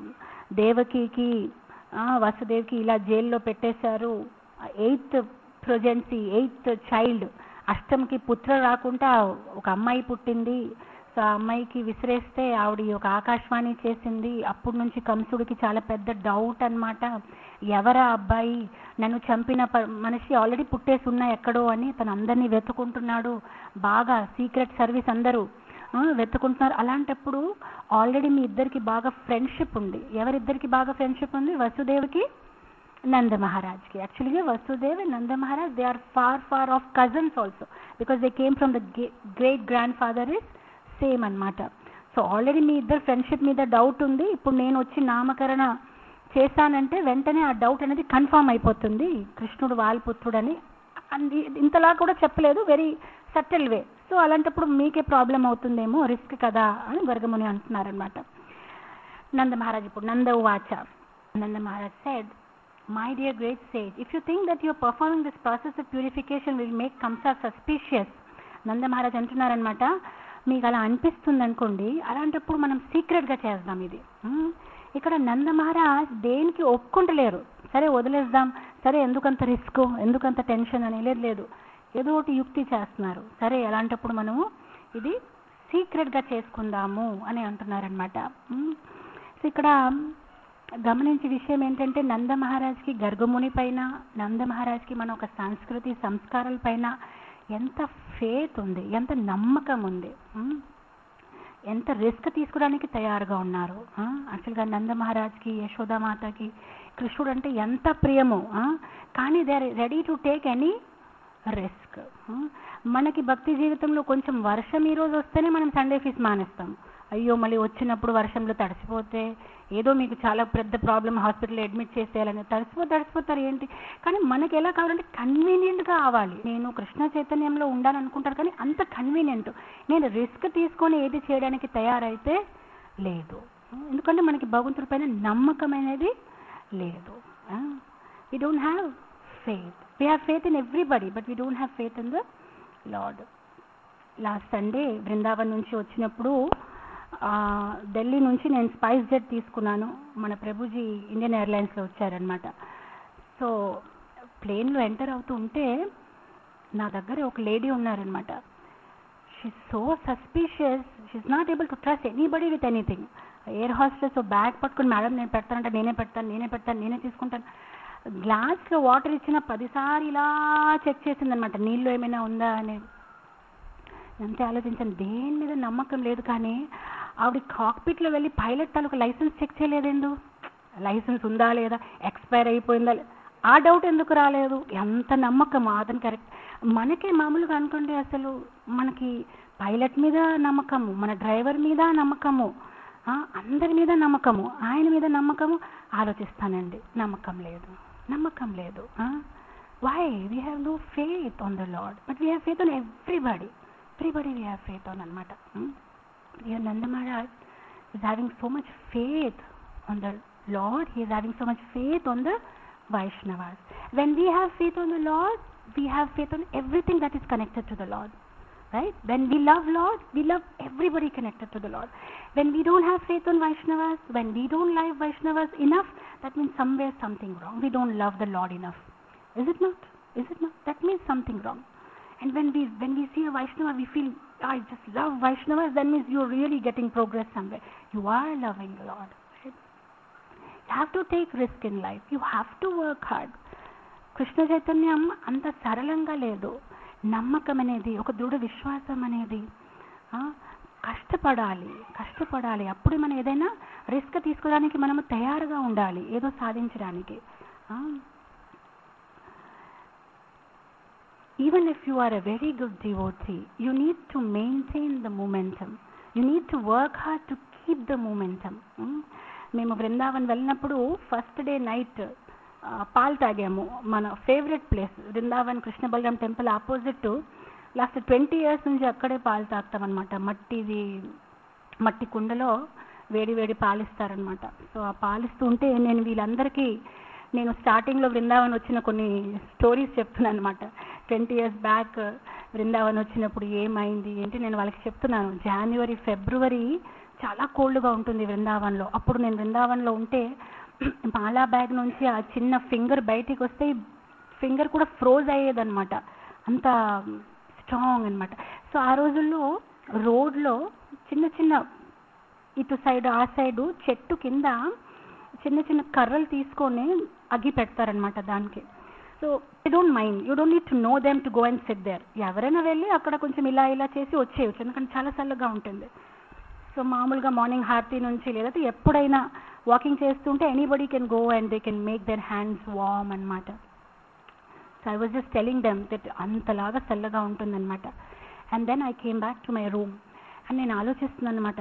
దేవకికి ఆ, వసుదేవ్కి ఇలా జైల్లో పెట్టేశారు ఎయిత్ ప్రొజెన్సీ ఎయిత్ చైల్డ్ అష్టంకి పుత్ర రాకుండా ఒక అమ్మాయి పుట్టింది సో ఆ అమ్మాయికి విసిరేస్తే ఆవిడ ఒక ఆకాశవాణి చేసింది అప్పటి నుంచి కంసుడికి చాలా పెద్ద డౌట్ అన్నమాట ఎవరా అబ్బాయి నన్ను చంపిన ప- మనిషి ఆల్రెడీ పుట్టేసి ఉన్నా ఎక్కడో అని తను అందరినీ వెతుకుంటున్నాడు బాగా సీక్రెట్ సర్వీస్ అందరూ ఆ, వెతుకుంటున్నారు అలాంటప్పుడు ఆల్రెడీ మీ ఇద్దరికి బాగా ఫ్రెండ్షిప్ ఉంది ఎవరిద్దరికి బాగా ఫ్రెండ్షిప్ ఉంది వసుదేవ్కి నంద మహారాజ్కి యాక్చువల్గా Vasudev and Nanda Maharaj they are far far of cousins also because they came from the great grand father is same అన్నమాట సో ఆల్రెడీ మీ ఇద్దరు ఫ్రెండ్షిప్ మీద డౌట్ ఉంది ఇప్పుడు నేను వచ్చి నామకరణ చేశానంటే వెంటనే ఆ డౌట్ అనేది కన్ఫర్మ్ అయిపోతుంది కృష్ణుడు వాల్పుత్రుడని అంది ఇంతలా కూడా చెప్పలేదు వెరీ సటిల్ వే సో అలాంటప్పుడు మీకే ప్రాబ్లం అవుతుందేమో రిస్క్ కదా అని గర్గముని అంటున్నారనమాట నంద మహారాజ్ ఇప్పుడు నంద వాచ Nanda Maharaj said my dear great sage if you think that your performing this process of purification will make Kamsa suspicious Nanda Maharaj అంటున్నారనమాట మీకు అలా అనిపిస్తుంది అనుకోండి అలాంటప్పుడు మనం సీక్రెట్గా చేద్దాం ఇది ఉమ్, ఇక్కడ నంద మహారాజ్ దేనికి ఒప్పుకుంటలేరు సరే వదిలేద్దాం సరే ఎందుకంత రిస్క్ ఎందుకంత టెన్షన్ అని లేదు లేదు ఏదో ఒకటి యుక్తి చేస్తున్నారు సరే అలాంటప్పుడు మనము ఇది సీక్రెట్గా చేసుకుందాము అని అంటున్నారనమాట సో ఇక్కడ గమనించే విషయం ఏంటంటే నంద మహారాజ్కి గర్గముని పైన నంద మహారాజ్కి మన ఒక సంస్కృతి సంస్కారాల పైన ఎంత ఫేత్ ఉంది ఎంత నమ్మకం ఉంది ఉమ్. ఎంత రిస్క్ తీసుకోవడానికి తయారుగా ఉన్నారు యాక్చువల్గా నంద మహారాజ్కి యశోదామాతకి కృష్ణుడు అంటే ఎంత ప్రియము ఆ? కానీ they are ready to take any risk మనకి భక్తి జీవితంలో కొంచెం వర్షం ఈ రోజు వస్తేనే మనం సండే ఫీస్ మానేస్తాం అయ్యో మళ్ళీ వచ్చినప్పుడు వర్షంలో తడిసిపోతే ఏదో మీకు చాలా పెద్ద ప్రాబ్లం హాస్పిటల్లో అడ్మిట్ చేసేయాలని తడిసిపో తడిసిపోతారు ఏంటి కానీ మనకి ఎలా కావాలంటే కన్వీనియంట్గా కావాలి నేను కృష్ణ చైతన్యంలో ఉండాలనుకుంటాను కానీ అంత కన్వీనియంట్ నేను రిస్క్ తీసుకొని ఏది చేయడానికి తయారైతే లేదు ఎందుకంటే మనకి భగవంతుడి పైన నమ్మకం అనేది లేదు we don't have faith we have faith in everybody but we don't have faith in the lord last Sunday Vrindavan నుంచి వచ్చినప్పుడు ఆ, ఢిల్లీ నుంచి నేను స్పైస్ జెట్ తీసుకున్నాను మన ప్రభుజీ ఇండియన్ ఎయిర్లైన్స్లో వచ్చారనమాట సో ప్లేన్లో ఎంటర్ అవుతూ ఉంటే నా దగ్గర ఒక లేడీ ఉన్నారనమాట she so suspicious she's not able to trust anybody with anything air hostess bag పట్టుకుని మేడం నేను పెడతానంటే నేనే పెడతాను నేనే పెడతాను నేనే తీసుకుంటాను గ్లాస్లో వాటర్ ఇచ్చిన పదిసారి ఇలా చెక్ చేసిందనమాట నీళ్ళు ఏమైనా ఉందా అని అంతే ఆలోచించాను దేని మీద నమ్మకం లేదు కానీ ఆవిడ కాక్పిట్లో వెళ్ళి పైలట్ తాలూకు లైసెన్స్ చెక్ చేయలేదేందు లైసెన్స్ ఉందా లేదా ఎక్స్పైర్ అయిపోయిందా లే- ఆ డౌట్ ఎందుకు రాలేదు ఎంత నమ్మకం అతను కరెక్ట్ మనకే మామూలుగా అనుకోండి అసలు మనకి పైలట్ మీద నమ్మకము మన డ్రైవర్ మీద నమ్మకము ఆ, అందరి మీద నమ్మకము ఆయన మీద నమ్మకము ఆలోచిస్తానండి నమ్మకం లేదు నమ్మకం లేదు why we have no faith on the lord but we have faith on everybody everybody we have faith on అనమాట Dear Nanda Maharaj is having so much faith on the Lord, he is having so much faith on the Vaishnavas. When we have faith on the Lord, we have faith on everything that is connected to the Lord. Right? When we love Lord, we love everybody connected to the Lord. When we don't have faith on Vaishnavas, when we don't love Vaishnavas enough, that means somewhere something wrong. We don't love the Lord enough. Is it not? Is it not? That means something wrong. And when we when we see a Vaishnava, we feel I just love Vaishnavas. That means you're really getting progress somewhere. You are loving the Lord. Right? You have to take risk in life. You have to work hard. Krishna చైతన్యం అంత సరళంగా లేదు నమ్మకం అనేది ఒక దృఢ విశ్వాసం అనేది ఆ, కష్టపడాలి కష్టపడాలి అప్పుడు మనం ఏదైనా రిస్క్ తీసుకోవడానికి మనము తయారుగా ఉండాలి ఏదో సాధించడానికి ఆ, even if you are a very good devotee, you need to maintain the momentum. You need to work hard to keep the momentum. Mm? మేము బృందావన్ వెళ్ళినప్పుడు ఫస్ట్ డే నైట్ పాలు తాగాము మన favourite place Vrindavan Krishna Balaram temple opposite last twenty years నుంచి అక్కడే పాలు తాగుతాం అనమాట మట్టిది మట్టి కుండలో వేడి వేడి పాలిస్తారనమాట సో ఆ పాలిస్తూ ఉంటే నేను వీళ్ళందరికీ నేను స్టార్టింగ్లో బృందావన్ వచ్చిన కొన్ని స్టోరీస్ చెప్తున్నాను అనమాట ట్వంటీ ఇయర్స్ బ్యాక్ బృందావన్ వచ్చినప్పుడు ఏమైంది ఏంటి నేను వాళ్ళకి చెప్తున్నాను జనవరి ఫిబ్రవరి చాలా కోల్డ్గా ఉంటుంది బృందావన్లో అప్పుడు నేను బృందావన్లో ఉంటే మాలా బ్యాగ్ నుంచి ఆ చిన్న ఫింగర్ బయటికి వస్తే ఫింగర్ కూడా ఫ్రోజ్ అయ్యేదన్నమాట అంత స్ట్రాంగ్ అన్నమాట సో ఆ రోజుల్లో రోడ్లో చిన్న చిన్న ఇటు సైడ్ ఆ సైడు చెట్టు కింద చిన్న చిన్న కర్రలు తీసుకొని అగ్గి పెడతారనమాట దానికి so you don't mind you don't need to know them to go and sit there ఎవరైనా వెళ్ళి అక్కడ కొంచెం ఇలా ఇలా చేసి వచ్చేయచ్చు ఎందుకంటే చాలా చల్లగా ఉంటుంది సో మామూలుగా మార్నింగ్ హార్టీ నుంచి లేదంటే ఎప్పుడైనా వాకింగ్ చేస్తుంటే anybody can go and they can make their hands warm అనమాట so I was just telling them that అంతలాగా చల్లగా ఉంటుందన్నమాట and then I came back to my room అని నేను ఆలోచిస్తున్నాను అనమాట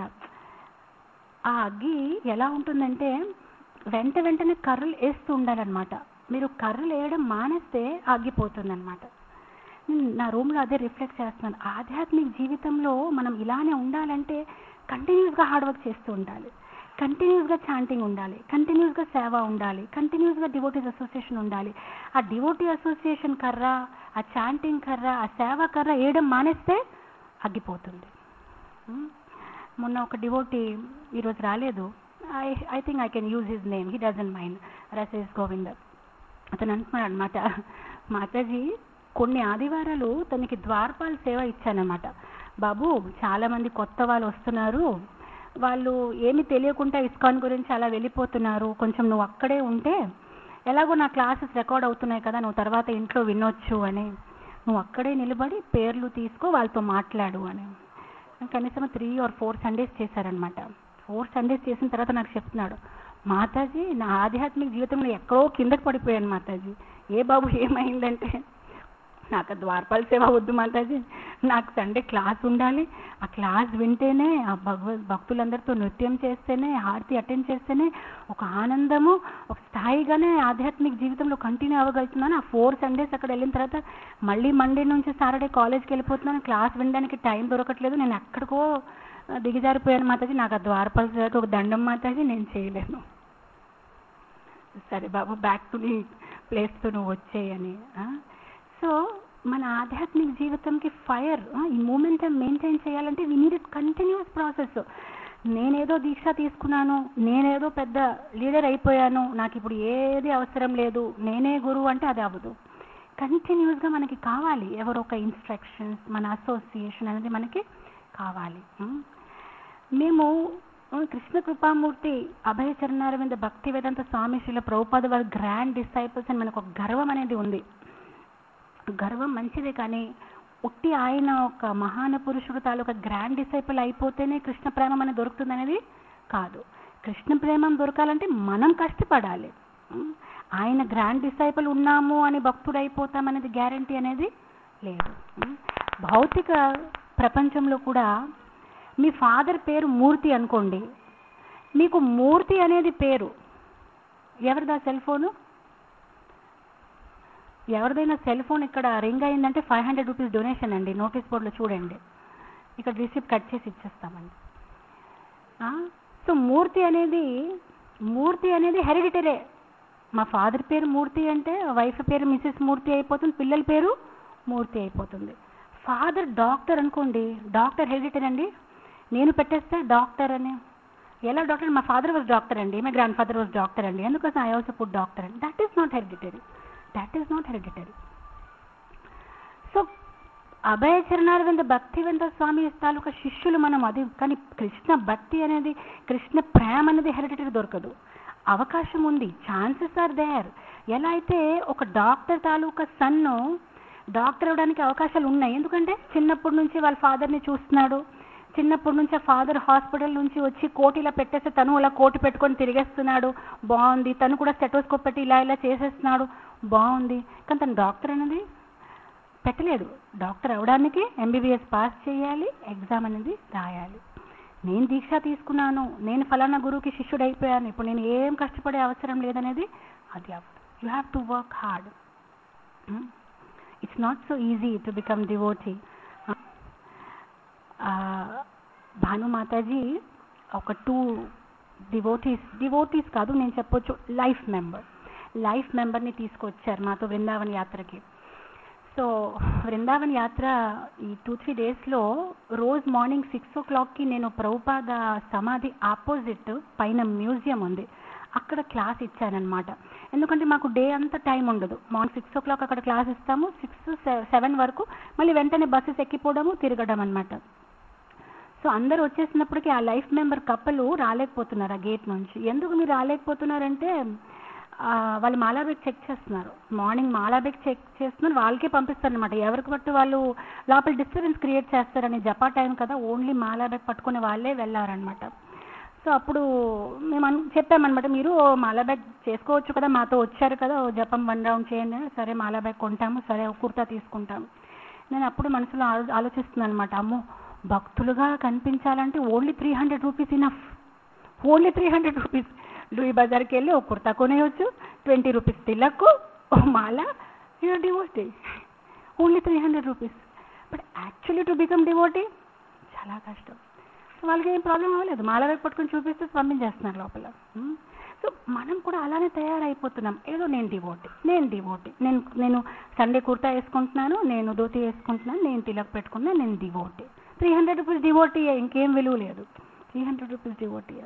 ఆ అగ్గి ఎలా ఉంటుందంటే వెంట వెంటనే కర్రలు వేస్తూ ఉండాలన్నమాట మీరు కర్రలు వేయడం మానేస్తే ఆగిపోతుందన్నమాట నేను నా రూమ్లో అదే రిఫ్లెక్ట్ చేస్తున్నాను ఆధ్యాత్మిక జీవితంలో మనం ఇలానే ఉండాలంటే కంటిన్యూస్గా హార్డ్ వర్క్ చేస్తూ ఉండాలి కంటిన్యూస్గా చాంటింగ్ ఉండాలి కంటిన్యూస్గా సేవ ఉండాలి కంటిన్యూస్గా డివోటీస్ అసోసియేషన్ ఉండాలి ఆ డివోటీ అసోసియేషన్ కర్ర ఆ చాంటింగ్ కర్ర ఆ సేవ కర్ర వేయడం మానేస్తే అగ్గిపోతుంది ఉమ్. మొన్న ఒక డివోటీ ఈరోజు రాలేదు I I think I can use his name he doesn't mind Rasesh Govind అతను అంటున్నాడు అనమాట మాతాజీ కొన్ని ఆదివారాలు తనకి ద్వారపాల సేవ ఇచ్చానమాట బాబు చాలా మంది కొత్త వాళ్ళు వస్తున్నారు వాళ్ళు ఏమీ తెలియకుండా ఇస్కాన్ గురించి అలా వెళ్ళిపోతున్నారు కొంచెం నువ్వు అక్కడే ఉంటే ఎలాగో నా క్లాసెస్ రికార్డ్ అవుతున్నాయి కదా నువ్వు తర్వాత ఇంట్లో వినొచ్చు అని నువ్వు అక్కడే నిలబడి పేర్లు తీసుకో వాళ్ళతో మాట్లాడు అని కనీసం త్రీ ఆర్ ఫోర్ సండేస్ చేశారనమాట ఫోర్ సండేస్ చేసిన తర్వాత నాకు చెప్తున్నాడు మాతాజీ నా ఆధ్యాత్మిక జీవితంలో ఎక్కడో కిందకి పడిపోయాను మాతాజీ ఏ బాబు ఏమైందంటే నాకు ఆ ద్వారపాల సేవ వద్దు మాతాజీ నాకు సండే క్లాస్ ఉండాలి ఆ క్లాస్ వింటేనే ఆ భగవద్ భక్తులందరితో నృత్యం చేస్తేనే హారతి అటెండ్ చేస్తేనే ఒక ఆనందము ఒక స్థాయిగానే ఆధ్యాత్మిక జీవితంలో కంటిన్యూ అవ్వగలుగుతున్నాను ఆ ఫోర్ సండేస్ అక్కడ వెళ్ళిన తర్వాత మళ్ళీ మండే నుంచి సాటర్డే కాలేజ్కి వెళ్ళిపోతున్నాను క్లాస్ వినడానికి టైం దొరకట్లేదు నేను ఎక్కడికో దిగజారిపోయాను మాతాజీ నాకు ఆ ద్వారపాల సేవకి ఒక దండం మాతాజీ నేను చేయలేను సరే బాబు బ్యాక్ టు నీ ప్లేస్తో నువ్వు వచ్చేయని సో మన ఆధ్యాత్మిక జీవితంకి ఫైర్ ఈ మూమెంట్ మెయింటైన్ చేయాలంటే we need it continuous process నేనేదో దీక్ష తీసుకున్నాను నేనేదో పెద్ద లీడర్ అయిపోయాను నాకు ఇప్పుడు ఏది అవసరం లేదు నేనే గురువు అంటే అది అవ్వదు కంటిన్యూస్గా మనకి కావాలి ఎవరో ఒక ఇన్స్ట్రక్షన్స్ మన అసోసియేషన్ అనేది మనకి కావాలి ఉమ్. మేము ఆ, కృష్ణ కృపామూర్తి అభయ చరణారవింద భక్తి వేదాంత స్వామి శ్రీల ప్రభుపాద వారి గ్రాండ్ డిసైపుల్స్ అని మనకు ఒక గర్వం అనేది ఉంది గర్వం మంచిదే కానీ ఉట్టి ఆయన ఒక మహాన పురుషుడు తాలూకా గ్రాండ్ డిసైపుల్ అయిపోతేనే కృష్ణ ప్రేమ మనకి దొరుకుతుంది అనేది కాదు కృష్ణ ప్రేమం దొరకాలంటే మనం కష్టపడాలి ఉం? ఆయన గ్రాండ్ డిసైపుల్ ఉన్నాము అని భక్తుడు అయిపోతాం అనేది గ్యారంటీ అనేది లేదు ఉం? భౌతిక ప్రపంచంలో కూడా మీ ఫాదర్ పేరు మూర్తి అనుకోండి మీకు మూర్తి అనేది పేరు ఎవరిదా సెల్ ఫోను ఎవరిదైనా సెల్ ఫోన్ ఇక్కడ రింగ్ అయిందంటే ఫైవ్ హండ్రెడ్ రూపీస్ డొనేషన్ అండి నోటీస్ బోర్డులో చూడండి ఇక్కడ రిసిప్ట్ కట్ చేసి ఇచ్చేస్తామండి ఆ? సో మూర్తి అనేది మూర్తి అనేది హెరిడిటరే మా ఫాదర్ పేరు మూర్తి అంటే వైఫ్ పేరు మిసెస్ మూర్తి అయిపోతుంది పిల్లల పేరు మూర్తి అయిపోతుంది ఫాదర్ డాక్టర్ అనుకోండి డాక్టర్ హెరిడిటరీ అండి నేను పెట్టేస్తే డాక్టర్ అని ఎలా డాక్టర్ మా ఫాదర్ వాజ్ డాక్టర్ అండి my grand father was doctor అండి ఎందుకోసం ఐ ఆల్సో పుట్ డాక్టర్ అండి that is not hereditary that is not hereditary so Abhay Charanaravinda Bhaktivedanta Swami తాలూకా శిష్యులు మనం అది కానీ కృష్ణ భక్తి అనేది కృష్ణ ప్రేమ అనేది హెరిడిటరీ దొరకదు అవకాశం ఉంది ఛాన్సెస్ ఆర్ దేర్ ఎలా అయితే ఒక డాక్టర్ తాలూకా సన్ను డాక్టర్ అవడానికి అవకాశాలు ఉన్నాయి ఎందుకంటే చిన్నప్పటి నుంచి వాళ్ళ ఫాదర్ని చూస్తున్నాడు చిన్నప్పటి నుంచి ఆ ఫాదర్ హాస్పిటల్ నుంచి వచ్చి కోటి ఇలా పెట్టేస్తే తను అలా కోటి పెట్టుకొని తిరిగేస్తున్నాడు బాగుంది తను కూడా స్టెటోస్కోప్ పెట్టి ఇలా ఇలా చేసేస్తున్నాడు బాగుంది కానీ తను డాక్టర్ అనేది పెట్టలేదు డాక్టర్ అవడానికి ఎంబీబీఎస్ పాస్ చేయాలి ఎగ్జామ్ అనేది రాయాలి నేను దీక్ష తీసుకున్నాను నేను ఫలానా గురువుకి శిష్యుడు అయిపోయాను ఇప్పుడు నేను ఏం కష్టపడే అవసరం లేదనేది అది అవ్వదు you have to work hard it's not so easy to become devotee Bhanu Mataji ఒక టూ డివోటీస్ డివోటీస్ కాదు నేను చెప్పొచ్చు లైఫ్ మెంబర్ లైఫ్ మెంబర్ని తీసుకొచ్చారు మాతో బృందావన్ యాత్రకి సో బృందావన్ యాత్ర ఈ టూ త్రీ డేస్లో రోజు మార్నింగ్ సిక్స్ ఓ క్లాక్కి నేను ప్రభుపాద సమాధి ఆపోజిట్ పైన మ్యూజియం ఉంది అక్కడ క్లాస్ ఇచ్చానమాట ఎందుకంటే మాకు డే అంతా టైం ఉండదు మార్నింగ్ సిక్స్ ఓ క్లాక్ అక్కడ క్లాస్ ఇస్తాము సిక్స్ సెవెన్ వరకు మళ్ళీ వెంటనే బస్సెస్ ఎక్కిపోవడము తిరగడం అనమాట సో అందరు వచ్చేసినప్పటికీ ఆ లైఫ్ మెంబర్ కప్పలు రాలేకపోతున్నారు ఆ గేట్ నుంచి ఎందుకు మీరు రాలేకపోతున్నారంటే ఆ, వాళ్ళు మాలాబెగ్ చెక్ చేస్తున్నారు మార్నింగ్ మాలాబెగ్ చెక్ చేస్తున్నారు వాళ్ళకే పంపిస్తారు అనమాట ఎవరికి పట్టు వాళ్ళు లోపల డిస్టర్బెన్స్ క్రియేట్ చేస్తారని జపా టైం కదా ఓన్లీ మాలాబెగ్ పట్టుకునే వాళ్ళే వెళ్ళారనమాట సో అప్పుడు మేము అన్ చెప్పామన్నమాట మీరు మాలాబ్యాగ్ చేసుకోవచ్చు కదా మాతో వచ్చారు కదా ఓ జపం వన్ రౌండ్ చేయండి అని. సరే మాలాబ్యాగ్ కొంటాము సరే ఒక కుర్తా తీసుకుంటాము నేను అప్పుడు మనసులో ఆలో ఆలోచిస్తున్నాను అనమాట అమ్మో భక్తులుగా కనిపించాలంటే only three hundred rupees enough only three hundred rupees Loi బజార్కి వెళ్ళి ఒక కుర్తా కొనేయచ్చు ట్వంటీ రూపీస్ తిలక్కు ఓ మాల you are devotee only three hundred rupees but actually to become devotee చాలా కష్టం వాళ్ళకి ఏం ప్రాబ్లం అవ్వలేదు మాల వైపు పట్టుకొని చూపిస్తే పంపించేస్తున్నారు లోపల ఉమ్. సో మనం కూడా అలానే తయారైపోతున్నాం ఏదో నేను డివోటి నేను డివోటి నేను నేను సండే కుర్తా వేసుకుంటున్నాను నేను ధోతి వేసుకుంటున్నాను నేను తిలక్ పెట్టుకున్నాను నేను devotee three hundred rupees devotee ఇంకేం విలువ లేదు త్రీ హండ్రెడ్ రూపీస్ డివోటీ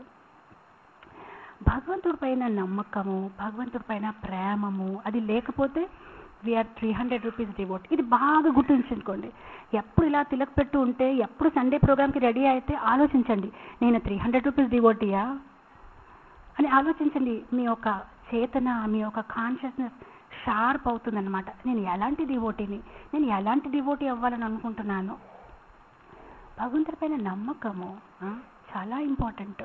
భగవంతుడి పైన నమ్మకము భగవంతుడి పైన ప్రేమము అది లేకపోతే we are three hundred rupees devotee ఇది బాగా గుర్తుంచుకోండి ఎప్పుడు ఇలా తిలక్ పెట్టు ఉంటే ఎప్పుడు సండే ప్రోగ్రామ్కి రెడీ అయితే ఆలోచించండి నేను త్రీ హండ్రెడ్ రూపీస్ డివోటియా అని ఆలోచించండి మీ యొక్క చేతన మీ యొక్క కాన్షియస్నెస్ షార్ప్ అవుతుందన్నమాట నేను ఎలాంటి డివోటీని నేను ఎలాంటి డివోటీ అవ్వాలని అనుకుంటున్నాను భగవంతుడి పైన నమ్మకము ఆ, చాలా ఇంపార్టెంట్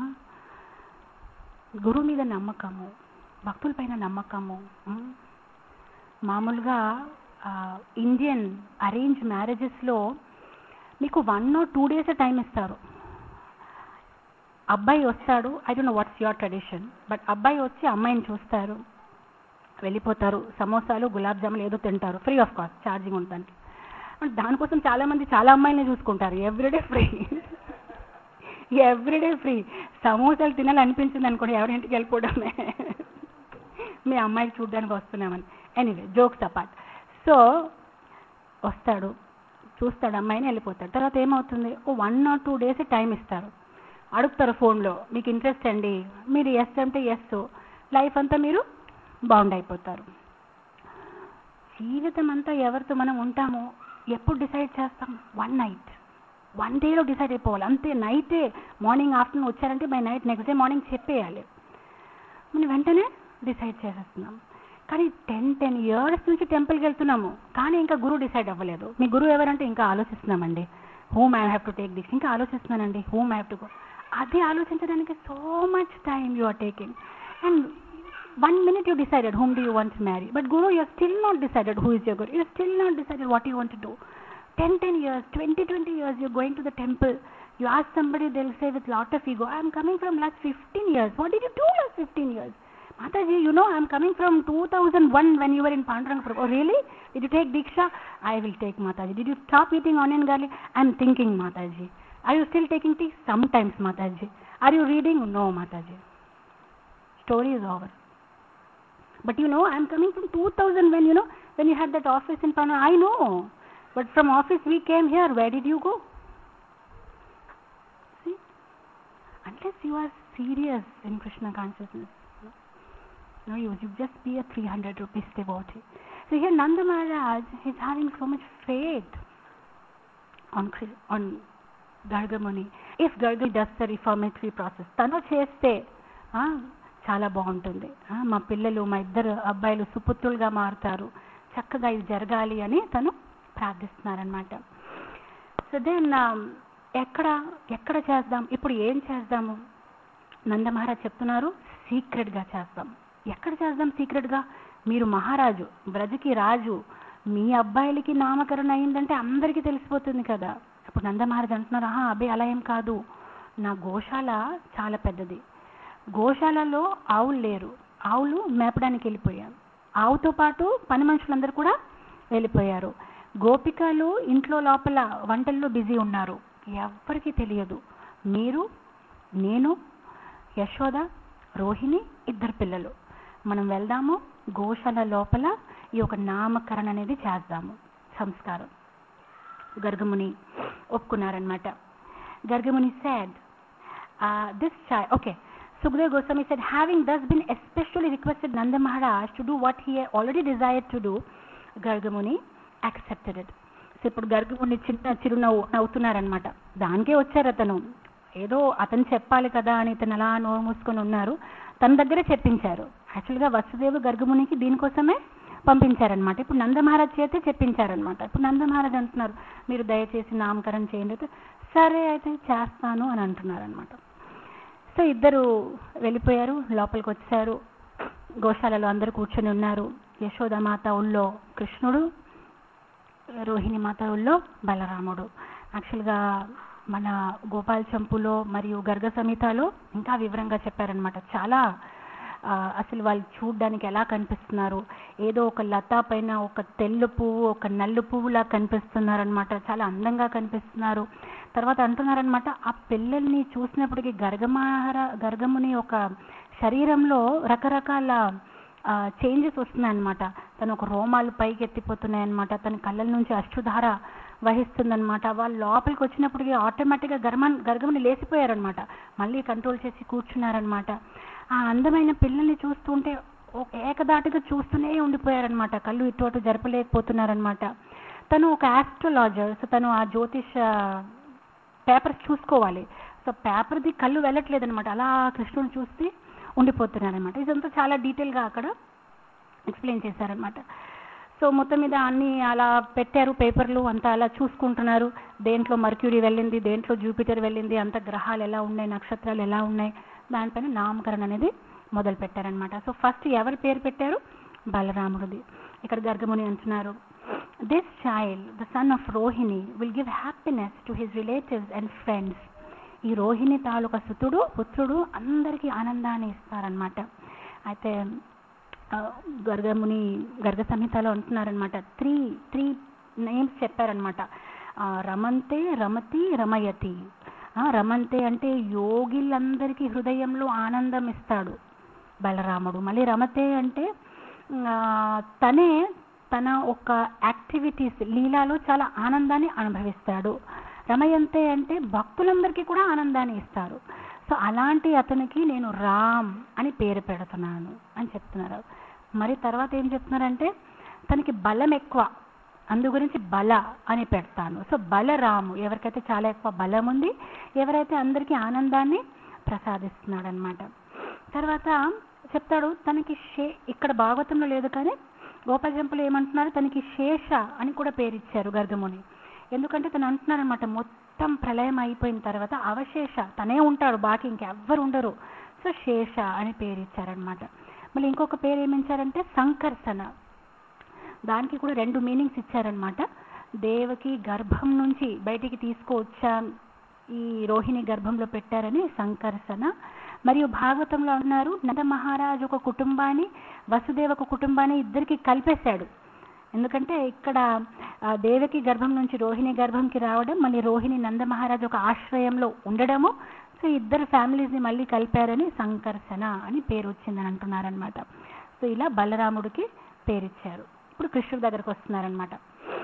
గురువు మీద నమ్మకము భక్తుల పైన నమ్మకము ఆ. మామూలుగా ఇండియన్ అరేంజ్ మ్యారేజెస్లో మీకు one or two days time ఇస్తారు అబ్బాయి వస్తాడు I don't know what's your tradition but అబ్బాయి వచ్చి అమ్మాయిని చూస్తారు వెళ్ళిపోతారు సమోసాలు గులాబ్ జాములు ఏదో తింటారు ఫ్రీ ఆఫ్ కాస్ట్ ఛార్జింగ్ ఉంటుంది దానికోసం చాలా మంది చాలా అమ్మాయిని చూసుకుంటారు ఎవ్రీడే ఫ్రీ ఎవ్రీడే ఫ్రీ సమోసాలు తినాలి అనిపించింది అనుకోండి ఎవరింటికి వెళ్ళిపోవడమే మీ అమ్మాయికి చూడడానికి వస్తున్నామని ఎనీవే జోక్స్ అపార్ట్ సో వస్తాడు చూస్తాడు అమ్మాయిని వెళ్ళిపోతాడు తర్వాత ఏమవుతుంది ఓ one or two days time ఇస్తారు అడుగుతారు ఫోన్లో మీకు ఇంట్రెస్ట్ అండి మీరు ఎస్ అంటే ఎస్ లైఫ్ అంతా మీరు బౌండ్ అయిపోతారు జీవితం అంతా ఎవరితో మనం ఉంటామో ఎప్పుడు డిసైడ్ చేస్తాం వన్ నైట్ వన్ డేలో డిసైడ్ అయిపోవాలి అంతే నైటే మార్నింగ్ ఆఫ్టర్నూన్ వచ్చారంటే by night next day morning చెప్పేయాలి మనం వెంటనే డిసైడ్ చేసేస్తున్నాం కానీ టెన్ టెన్ ఇయర్స్ నుంచి టెంపుల్కి వెళ్తున్నాము కానీ ఇంకా గురువు డిసైడ్ అవ్వలేదు మీ గురువు ఎవరంటే ఇంకా ఆలోచిస్తున్నామండి whom I have to take this ఇంకా ఆలోచిస్తున్నానండి whom I have to go అదే ఆలోచించడానికి so much time you are taking and one minute you decided whom do you want marry but guru you still not decided who is your guru you still not decided what you want do ten ten years twenty twenty years you going to the temple you ask somebody, they'll say with lot of ego, I'm coming from last 15 years. What did you do last 15 years? Mataji, you know, I'm coming from 2001 when you were in Panduranga. Oh, really? Did you take Diksha? I will take Mataji. Did you stop eating onion garlic? I'm thinking, Mataji. Are you still taking tea? Sometimes, Mataji. Are you reading? No, Mataji. Story is over. But you know, I'm coming from 2000 when, you know, when you had that office in Panduranga. I know. But from office we came here. Where did you go? See? Unless you are serious in Krishna consciousness, no use. You just be a 300 rupees devotee. So here Nanda Maharaj is having so much faith on Kri- on Gargamuni. If Garga does the reformatory process, తను చేస్తే ఆ, చాలా బాగుంటుంది ఆ, మా పిల్లలు మా ఇద్దరు అబ్బాయిలు సుపుత్రులుగా మారుతారు చక్కగా ఇది జరగాలి అని తను ప్రార్థిస్తున్నారనమాట సో దెన్ ఎక్కడ ఎక్కడ చేద్దాం ఇప్పుడు ఏం చేద్దాము నంద మహారాజ్ చెప్తున్నారు సీక్రెట్గా చేద్దాం ఎక్కడ చేద్దాం సీక్రెట్గా మీరు మహారాజు బ్రజకి రాజు మీ అబ్బాయిలకి నామకరణ అయిందంటే అందరికీ తెలిసిపోతుంది కదా అప్పుడు నంద మహారాజ్ అంటున్నారు ఆహా అబ్బాయి అలా ఏం కాదు నా గోశాల చాలా పెద్దది గోశాలలో ఆవులు లేరు ఆవులు మేపడానికి వెళ్ళిపోయారు ఆవుతో పాటు పని మనుషులందరూ కూడా వెళ్ళిపోయారు గోపికలు ఇంట్లో లోపల వంటల్లో బిజీ ఉన్నారు ఎవ్వరికీ తెలియదు మీరు నేను యశోద రోహిణి ఇద్దరు పిల్లలు మనం వెళ్దాము గోశాల లోపల ఈ యొక్క నామకరణ అనేది చేద్దాము సంస్కారం గర్గముని ఒప్పుకున్నారనమాట Gargamuni said uh, this child okay Sukdev Goswami said having thus been especially requested Nanda Maharaj to do what he had already desired to do Gargamuni accepted it so ఇప్పుడు గర్గముని చిన్న చిరునవ్వు నవ్వుతున్నారనమాట దానికే వచ్చారు అతను ఏదో అతను చెప్పాలి కదా అని ఇతను అలా నోరు మూసుకొని ఉన్నారు తన దగ్గరే చెప్పించారు యాక్చువల్గా వసుదేవు గర్గమునికి దీనికోసమే పంపించారనమాట ఇప్పుడు నంద మహారాజ్ చేతే చెప్పించారనమాట ఇప్పుడు నంద మహారాజ్ అంటున్నారు మీరు దయచేసి నామకరణం చేయండి అయితే సరే అయితే చేస్తాను అని అంటున్నారు అనమాట సో ఇద్దరు వెళ్ళిపోయారు లోపలికి వచ్చారు గోశాలలో అందరూ కూర్చొని ఉన్నారు యశోదామాత ఊళ్ళో కృష్ణుడు రోహిణి మాత ఊళ్ళో బలరాముడు యాక్చువల్గా మన గోపాల్ చంపులో మరియు గర్గ సంహితలో ఇంకా వివరంగా చెప్పారనమాట చాలా ఆ, అసలు వాళ్ళు చూడడానికి ఎలా కనిపిస్తున్నారు ఏదో ఒక లత పైన ఒక తెల్ల పువ్వు ఒక నల్లు పువ్వులా కనిపిస్తున్నారనమాట చాలా అందంగా కనిపిస్తున్నారు తర్వాత అంటున్నారనమాట ఆ పిల్లల్ని చూసినప్పటికీ గర్గమహార గర్గముని ఒక శరీరంలో రకరకాల చేంజెస్ వస్తున్నాయన్నమాట తను ఒక రోమాలు పైకి ఎత్తిపోతున్నాయన్నమాట తన కళ్ళ నుంచి అశ్రుధార వహిస్తుందన్నమాట వాళ్ళు లోపలికి వచ్చినప్పటికీ ఆటోమేటిక్గా గర్మ గర్గముని లేచిపోయారనమాట మళ్ళీ కంట్రోల్ చేసి కూర్చున్నారనమాట ఆ అందమైన పిల్లల్ని చూస్తుంటే ఒక ఏకదాటిగా చూస్తూనే ఉండిపోయారనమాట కళ్ళు ఇటు అటు జరపలేకపోతున్నారనమాట తను ఒక ఆస్ట్రాలజర్ సో తను ఆ జ్యోతిష పేపర్స్ చూసుకోవాలి సో పేపర్ది కళ్ళు వెళ్ళట్లేదు అనమాట అలా కృష్ణుని చూస్తే ఉండిపోతున్నారనమాట ఇదంతా చాలా డీటెయిల్గా అక్కడ ఎక్స్ప్లెయిన్ చేశారనమాట సో మొత్తం మీద అన్ని అలా పెట్టారు పేపర్లు అంతా అలా చూసుకుంటున్నారు దేంట్లో మర్క్యూరీ వెళ్ళింది దేంట్లో జూపిటర్ వెళ్ళింది అంత గ్రహాలు ఎలా ఉన్నాయి నక్షత్రాలు ఎలా ఉన్నాయి దానిపైన నామకరణ అనేది మొదలు పెట్టారనమాట సో ఫస్ట్ ఎవరి పేరు పెట్టారు బలరాముడిది ఇక్కడ గర్గముని అంటున్నారు this child the son of Rohini will give happiness to his relatives and friends ఈ రోహిణి తాలూకా సుతుడు పుత్రుడు అందరికీ ఆనందాన్ని ఇస్తారనమాట అయితే ఆ, గర్గముని గర్గ సంహితలో అంటున్నారనమాట త్రీ త్రీ నేమ్స్ చెప్పారనమాట ఆ, రమంతే రమతి రమయతి ఆ, రమంతే అంటే యోగిలందరికీ హృదయంలో ఆనందం ఇస్తాడు బలరాముడు మళ్ళీ రమతే అంటే ఆ, తనే తన ఒక యాక్టివిటీస్ లీలాలో చాలా ఆనందాన్ని అనుభవిస్తాడు రమయంతే అంటే భక్తులందరికీ కూడా ఆనందాన్ని ఇస్తారు సో అలాంటి అతనికి నేను రామ్ అని పేరు పెడుతున్నాను అని చెప్తున్నారు మరి తర్వాత ఏం చెప్తున్నారంటే తనకి బలం ఎక్కువ అందు గురించి బల అని పెడతాను సో బలరాము ఎవరికైతే చాలా ఎక్కువ బలం ఉంది ఎవరైతే అందరికీ ఆనందాన్ని ప్రసాదిస్తున్నాడు అనమాట తర్వాత చెప్తాడు తనకి షే ఇక్కడ భాగవతంలో లేదు కానీ గోపాలజంపులు ఏమంటున్నారు తనకి శేష అని కూడా పేరు ఇచ్చారు గర్గముని ఎందుకంటే తను అంటున్నారు అనమాట మొత్తం ప్రళయం అయిపోయిన తర్వాత అవశేష తనే ఉంటాడు బాకి ఇంకెవ్వరు ఉండరు సో శేష అని పేరు ఇచ్చారనమాట మళ్ళీ ఇంకొక పేరు ఏమిచ్చారంటే సంకర్షణ దానికి కూడా రెండు మీనింగ్స్ ఇచ్చారనమాట దేవకి గర్భం నుంచి బయటికి తీసుకువచ్చా ఈ రోహిణి గర్భంలో పెట్టారని సంకర్షణ మరియు భాగవతంలో అన్నారు నంద మహారాజు ఒక కుటుంబాన్ని వసుదేవ ఒక కుటుంబాన్ని ఇద్దరికి కలిపేశాడు ఎందుకంటే ఇక్కడ ఆ, దేవకి గర్భం నుంచి రోహిణి గర్భంకి రావడం మళ్ళీ రోహిణి నంద మహారాజు ఒక ఆశ్రయంలో ఉండడము సో ఇద్దరు ఫ్యామిలీస్ని మళ్ళీ కలిపారని సంకర్షణ అని పేరు వచ్చిందని అంటున్నారనమాట సో ఇలా బలరాముడికి పేరిచ్చారు ఇప్పుడు కృష్ణుడి దగ్గరకు వస్తున్నారనమాట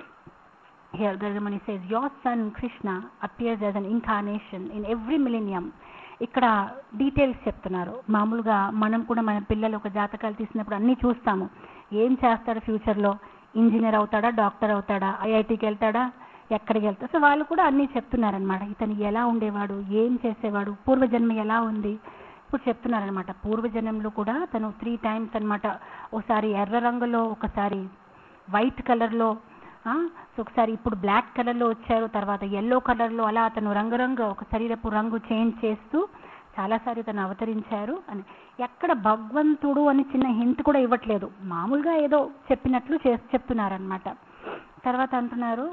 Here Gargamuni says, Your son Krishna appears as an incarnation in every millennium. ఇక్కడ డీటెయిల్స్ చెప్తున్నారు మామూలుగా మనం కూడా మన పిల్లలు ఒక జాతకాలు తీసినప్పుడు అన్నీ చూస్తాము ఏం చేస్తాడు ఫ్యూచర్లో ఇంజనీర్ అవుతాడా డాక్టర్ అవుతాడా ఐఐటికి వెళ్తాడా ఎక్కడికి వెళ్తాడు సో వాళ్ళు కూడా అన్నీ చెప్తున్నారనమాట ఇతను ఎలా ఉండేవాడు ఏం చేసేవాడు పూర్వజన్మ ఎలా ఉంది ఇప్పుడు చెప్తున్నారనమాట పూర్వజన్మలో కూడా తను త్రీ టైమ్స్ అన్నమాట ఒకసారి ఎర్ర రంగులో ఒకసారి వైట్ కలర్లో ఆ, సో ఒకసారి ఇప్పుడు బ్లాక్ కలర్లో వచ్చారు తర్వాత ఎల్లో కలర్లో అలా అతను రంగురంగు ఒక శరీరపు రంగు చేంజ్ చేస్తూ చాలాసారి తను అవతరించారు అని ఎక్కడ భగవంతుడు అని చిన్న హింట్ కూడా ఇవ్వట్లేదు మామూలుగా ఏదో చెప్పినట్లు చేసి చెప్తున్నారనమాట తర్వాత అంటున్నారు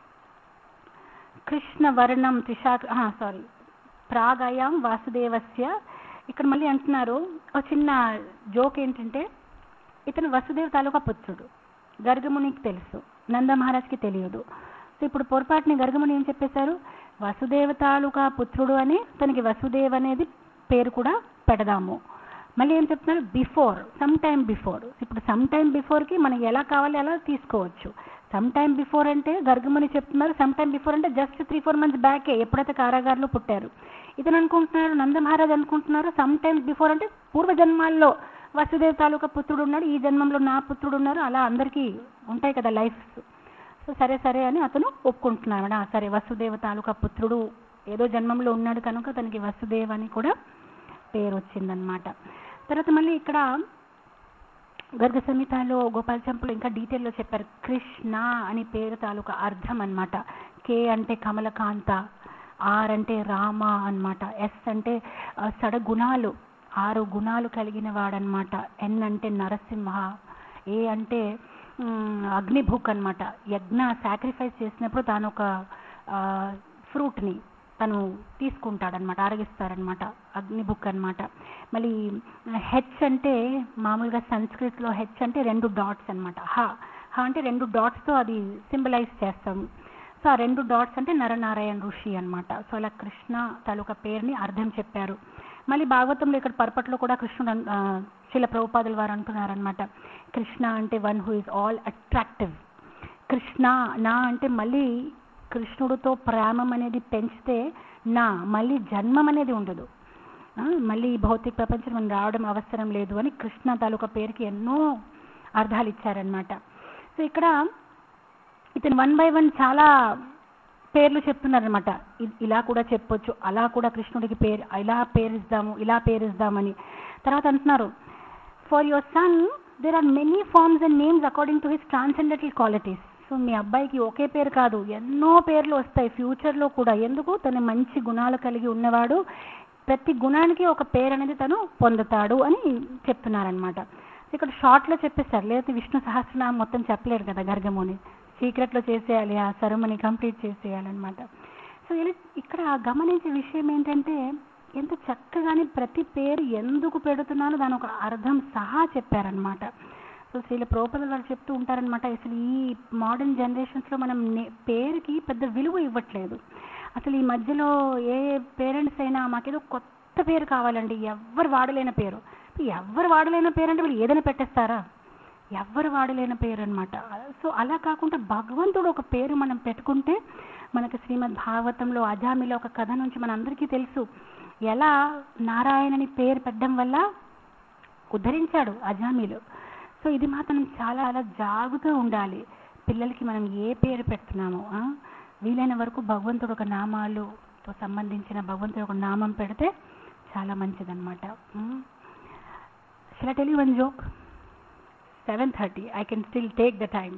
కృష్ణ వర్ణం త్రిషా సారీ ప్రాగాయాం వాసుదేవస్య ఇక్కడ మళ్ళీ అంటున్నారు ఒక చిన్న జోక్ ఏంటంటే ఇతను వసుదేవ తాలూకా పుత్రుడు గర్గమునికి తెలుసు నంద మహారాజ్కి తెలియదు సో ఇప్పుడు పొరపాటుని గర్గముని ఏం చెప్పేశారు వసుదేవ తాలూకా పుత్రుడు అని తనకి వసుదేవ్ అనేది పేరు కూడా పెడదాము మళ్ళీ ఏం చెప్తున్నారు బిఫోర్ సమ్ టైమ్ బిఫోర్ ఇప్పుడు సమ్ టైమ్ బిఫోర్కి మనకి ఎలా కావాలి అలా తీసుకోవచ్చు సమ్ టైమ్ బిఫోర్ అంటే గర్గముని చెప్తున్నారు సమ్ టైమ్ బిఫోర్ అంటే జస్ట్ త్రీ ఫోర్ మంత్స్ బ్యాకే ఎప్పుడైతే కారాగారులో పుట్టారు ఇతను అనుకుంటున్నారు నంద మహారాజ్ అనుకుంటున్నారు సమ్ టైమ్స్ బిఫోర్ అంటే పూర్వజన్మాల్లో వసుదేవ్ తాలూకా పుత్రుడు ఉన్నాడు ఈ జన్మంలో నా పుత్రుడు ఉన్నారు అలా అందరికీ ఉంటాయి కదా లైఫ్ సో సరే సరే అని అతను ఒప్పుకుంటున్నాడు "ఆ, సరే వసుదేవ తాలూకా పుత్రుడు ఏదో జన్మంలో ఉన్నాడు కనుక తనకి వసుదేవ్ అని కూడా పేరు వచ్చిందనమాట తర్వాత మళ్ళీ ఇక్కడ గర్గ సంహితలో గోపాల చంపులు ఇంకా డీటెయిల్లో చెప్పారు కృష్ణ అని పేరు తాలూకా అర్థం అన్నమాట కే అంటే కమలకాంత ఆర్ అంటే రామ అన్నమాట ఎస్ అంటే ఆ, సడగుణాలు ఆరు గుణాలు కలిగిన వాడనమాట ఎన్ అంటే నరసింహ ఏ అంటే మ్, అగ్నిభూక్ అన్నమాట యజ్ఞ సాక్రిఫైస్ చేసినప్పుడు తాను ఒక ఫ్రూట్ని తను తీసుకుంటాడనమాట ఆరగిస్తారనమాట అగ్నిబుక్ అన్నమాట మళ్ళీ హెచ్ అంటే మామూలుగా సంస్కృతిలో హెచ్ అంటే రెండు డాట్స్ అన్నమాట హ హ అంటే రెండు డాట్స్తో అది సింబలైజ్ చేస్తాం సో ఆ రెండు డాట్స్ అంటే నరనారాయణ ఋషి అన్నమాట సో అలా కృష్ణ తాలూకా పేరుని అర్థం చెప్పారు మళ్ళీ భాగవతంలో ఇక్కడ పరపట్లో కూడా కృష్ణుడు అన్- ఆ, శిల ప్రభుపాదుల వారు అంటున్నారనమాట కృష్ణ అంటే one who is all attractive Krishna నా అంటే మళ్ళీ కృష్ణుడితో ప్రేమం అనేది పెంచితే నా మళ్ళీ జన్మం అనేది ఉండదు ఆ, మళ్ళీ ఈ భౌతిక ప్రపంచం మనం రావడం అవసరం లేదు అని కృష్ణ తాలూకా పేరుకి ఎన్నో అర్థాలు ఇచ్చారనమాట సో ఇక్కడ ఇతను వన్ బై వన్ చాలా పేర్లు చెప్తున్నారనమాట ఇలా కూడా చెప్పొచ్చు అలా కూడా కృష్ణుడికి పేరు ఇలా పేరు ఇద్దాము ఇలా పేరు ఇద్దామని తర్వాత అంటున్నారు for your son there are many forms and names according to his transcendental qualities so మీ అబ్బాయికి ఒకే పేరు కాదు ఎన్నో పేర్లు వస్తాయి ఫ్యూచర్లో కూడా ఎందుకు తను మంచి గుణాలు కలిగి ఉన్నవాడు ప్రతి గుణానికి ఒక పేరు అనేది తను పొందుతాడు అని చెప్తున్నారనమాట ఇక్కడ షార్ట్లో చెప్పేస్తారు లేకపోతే విష్ణు సహస్రనామం మొత్తం చెప్పలేరు కదా గర్గముని సీక్రెట్లో చేసేయాలి ఆ సరుమని కంప్లీట్ చేసేయాలన్నమాట సో ఇలా ఇక్కడ గమనించే విషయం ఏంటంటే ఎంత చక్కగానే ప్రతి పేరు ఎందుకు పెడుతున్నానో దాని ఒక అర్థం సహా చెప్పారనమాట సో శ్రీల ప్రోపదలు వాళ్ళు చెప్తూ ఉంటారనమాట అసలు ఈ మోడర్న్ జనరేషన్స్లో మనం నే- పేరుకి పెద్ద విలువ ఇవ్వట్లేదు అసలు ఈ మధ్యలో ఏ పేరెంట్స్ అయినా మాకేదో కొత్త పేరు కావాలండి ఎవ్వరు వాడలేని పేరు ఎవ్వరు వాడలేని పేరు అంటే వీళ్ళు ఏదైనా పెట్టేస్తారా ఎవ్వరు వాడలేని పేరు అనమాట సో అలా కాకుండా భగవంతుడు ఒక పేరు మనం పెట్టుకుంటే మనకి శ్రీమద్ భాగవతంలో అజామిలో ఒక కథ నుంచి మనందరికీ తెలుసు ఎలా నారాయణని పేరు పెట్టడం వల్ల ఉద్ధరించాడు అజామిలు సో ఇది మాత్రం చాలా చాలా జాగ్రత్తగా ఉండాలి పిల్లలకి మనం ఏ పేరు పెడుతున్నామో ఆ? వీలైన వరకు భగవంతుడు ఒక నామాలుతో సంబంధించిన భగవంతుడు ఒక నామం పెడితే చాలా మంచిదన్నమాట shall tell you one joke seven thirty I can still take the time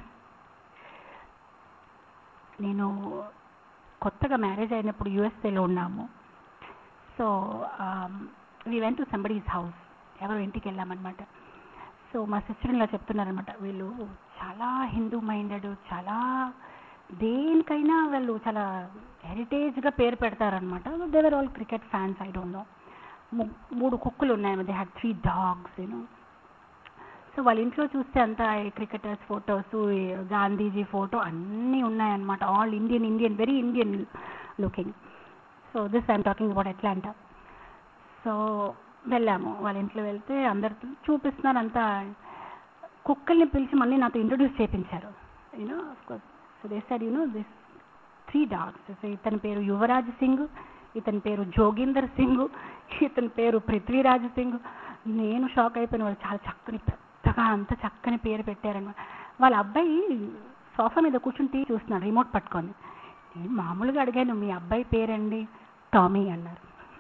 నేను కొత్తగా మ్యారేజ్ అయినప్పుడు యుఎస్ఏలో ఉన్నాము so we went to somebody's house ఎవరో ఇంటికి వెళ్ళామన్నమాట సో మా సిస్టర్ ఇలా చెప్తున్నారనమాట వీళ్ళు చాలా హిందూ మైండెడ్ చాలా దేనికైనా వాళ్ళు చాలా హెరిటేజ్గా పేరు పెడతారనమాట they were all cricket fans I don't know మూడు కుక్కలు ఉన్నాయి they had three dogs you know so వాళ్ళ ఇంట్లో చూస్తే అంతా క్రికెటర్స్ ఫొటోస్ గాంధీజీ ఫోటో అన్నీ ఉన్నాయన్నమాట all Indian Indian very Indian looking so this I'm talking about Atlanta so వెళ్ళాము వాళ్ళ ఇంట్లో వెళ్తే అందరితో చూపిస్తున్నారు అంతా కుక్కల్ని పిలిచి మళ్ళీ నాతో ఇంట్రొడ్యూస్ చేయించారు you know course so they sir you know this three dogs so ఇతని పేరు యువరాజ్ సింగ్ ఇతని పేరు జోగిందర్ సింగ్ ఇతని పేరు పృథ్వీరాజ్ సింగ్ నేను షాక్ అయిపోయిన వాళ్ళు చాలా చక్కని పెద్దగా అంత చక్కని పేరు పెట్టారన్నమాట వాళ్ళ అబ్బాయి సోఫా మీద కూర్చుని టీవీ చూస్తున్నాడు రిమోట్ పట్టుకొని నేను మామూలుగా అడిగాను మీ అబ్బాయి పేరండి టామీ అన్నారు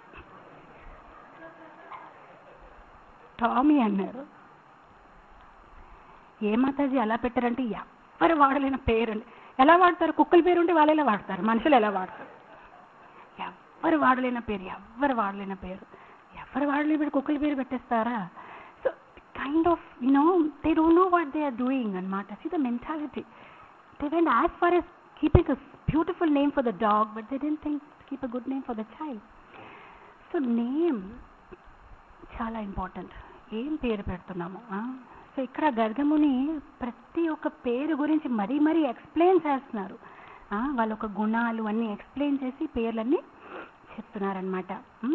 టామీ అన్నారు ఏ మాతాజీ అలా పెట్టారంటే ఎవరు వాడలేని పేరండి ఎలా వాడతారు కుక్కల పేరు ఉంటే వాళ్ళు ఎలా వాడతారు మనుషులు ఎలా వాడతారు ఎవరు వాడలేని పేరు ఎవరు వాడలేని పేరు ఎవరు వాడలేని పేరు కుక్కల పేరు పెట్టేస్తారా so kind of you know they don't know what they are doing అనమాట see the mentality they went as far as keeping a beautiful name for the dog but they don't think keep a good name for the child so name చాలా important ఏం పేరు పెడుతున్నాము so ఇక్కడ గర్గముని ప్రతి ఒక్క పేరు గురించి మరీ మరీ ఎక్స్ప్లెయిన్ చేస్తున్నారు ఆ, వాళ్ళ ఒక గుణాలు అన్నీ ఎక్స్ప్లెయిన్ చేసి పేర్లన్నీ చెప్తున్నారనమాట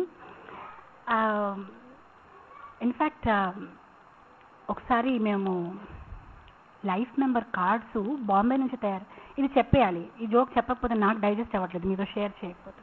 ఇన్ఫ్యాక్ట్ ఒకసారి మేము లైఫ్ మెంబర్ కార్డ్స్ బాంబే నుంచి తయారు ఇది చెప్పేయాలి ఈ జోక్ చెప్పకపోతే నాకు డైజెస్ట్ అవ్వట్లేదు మీతో షేర్ చేయకపోతే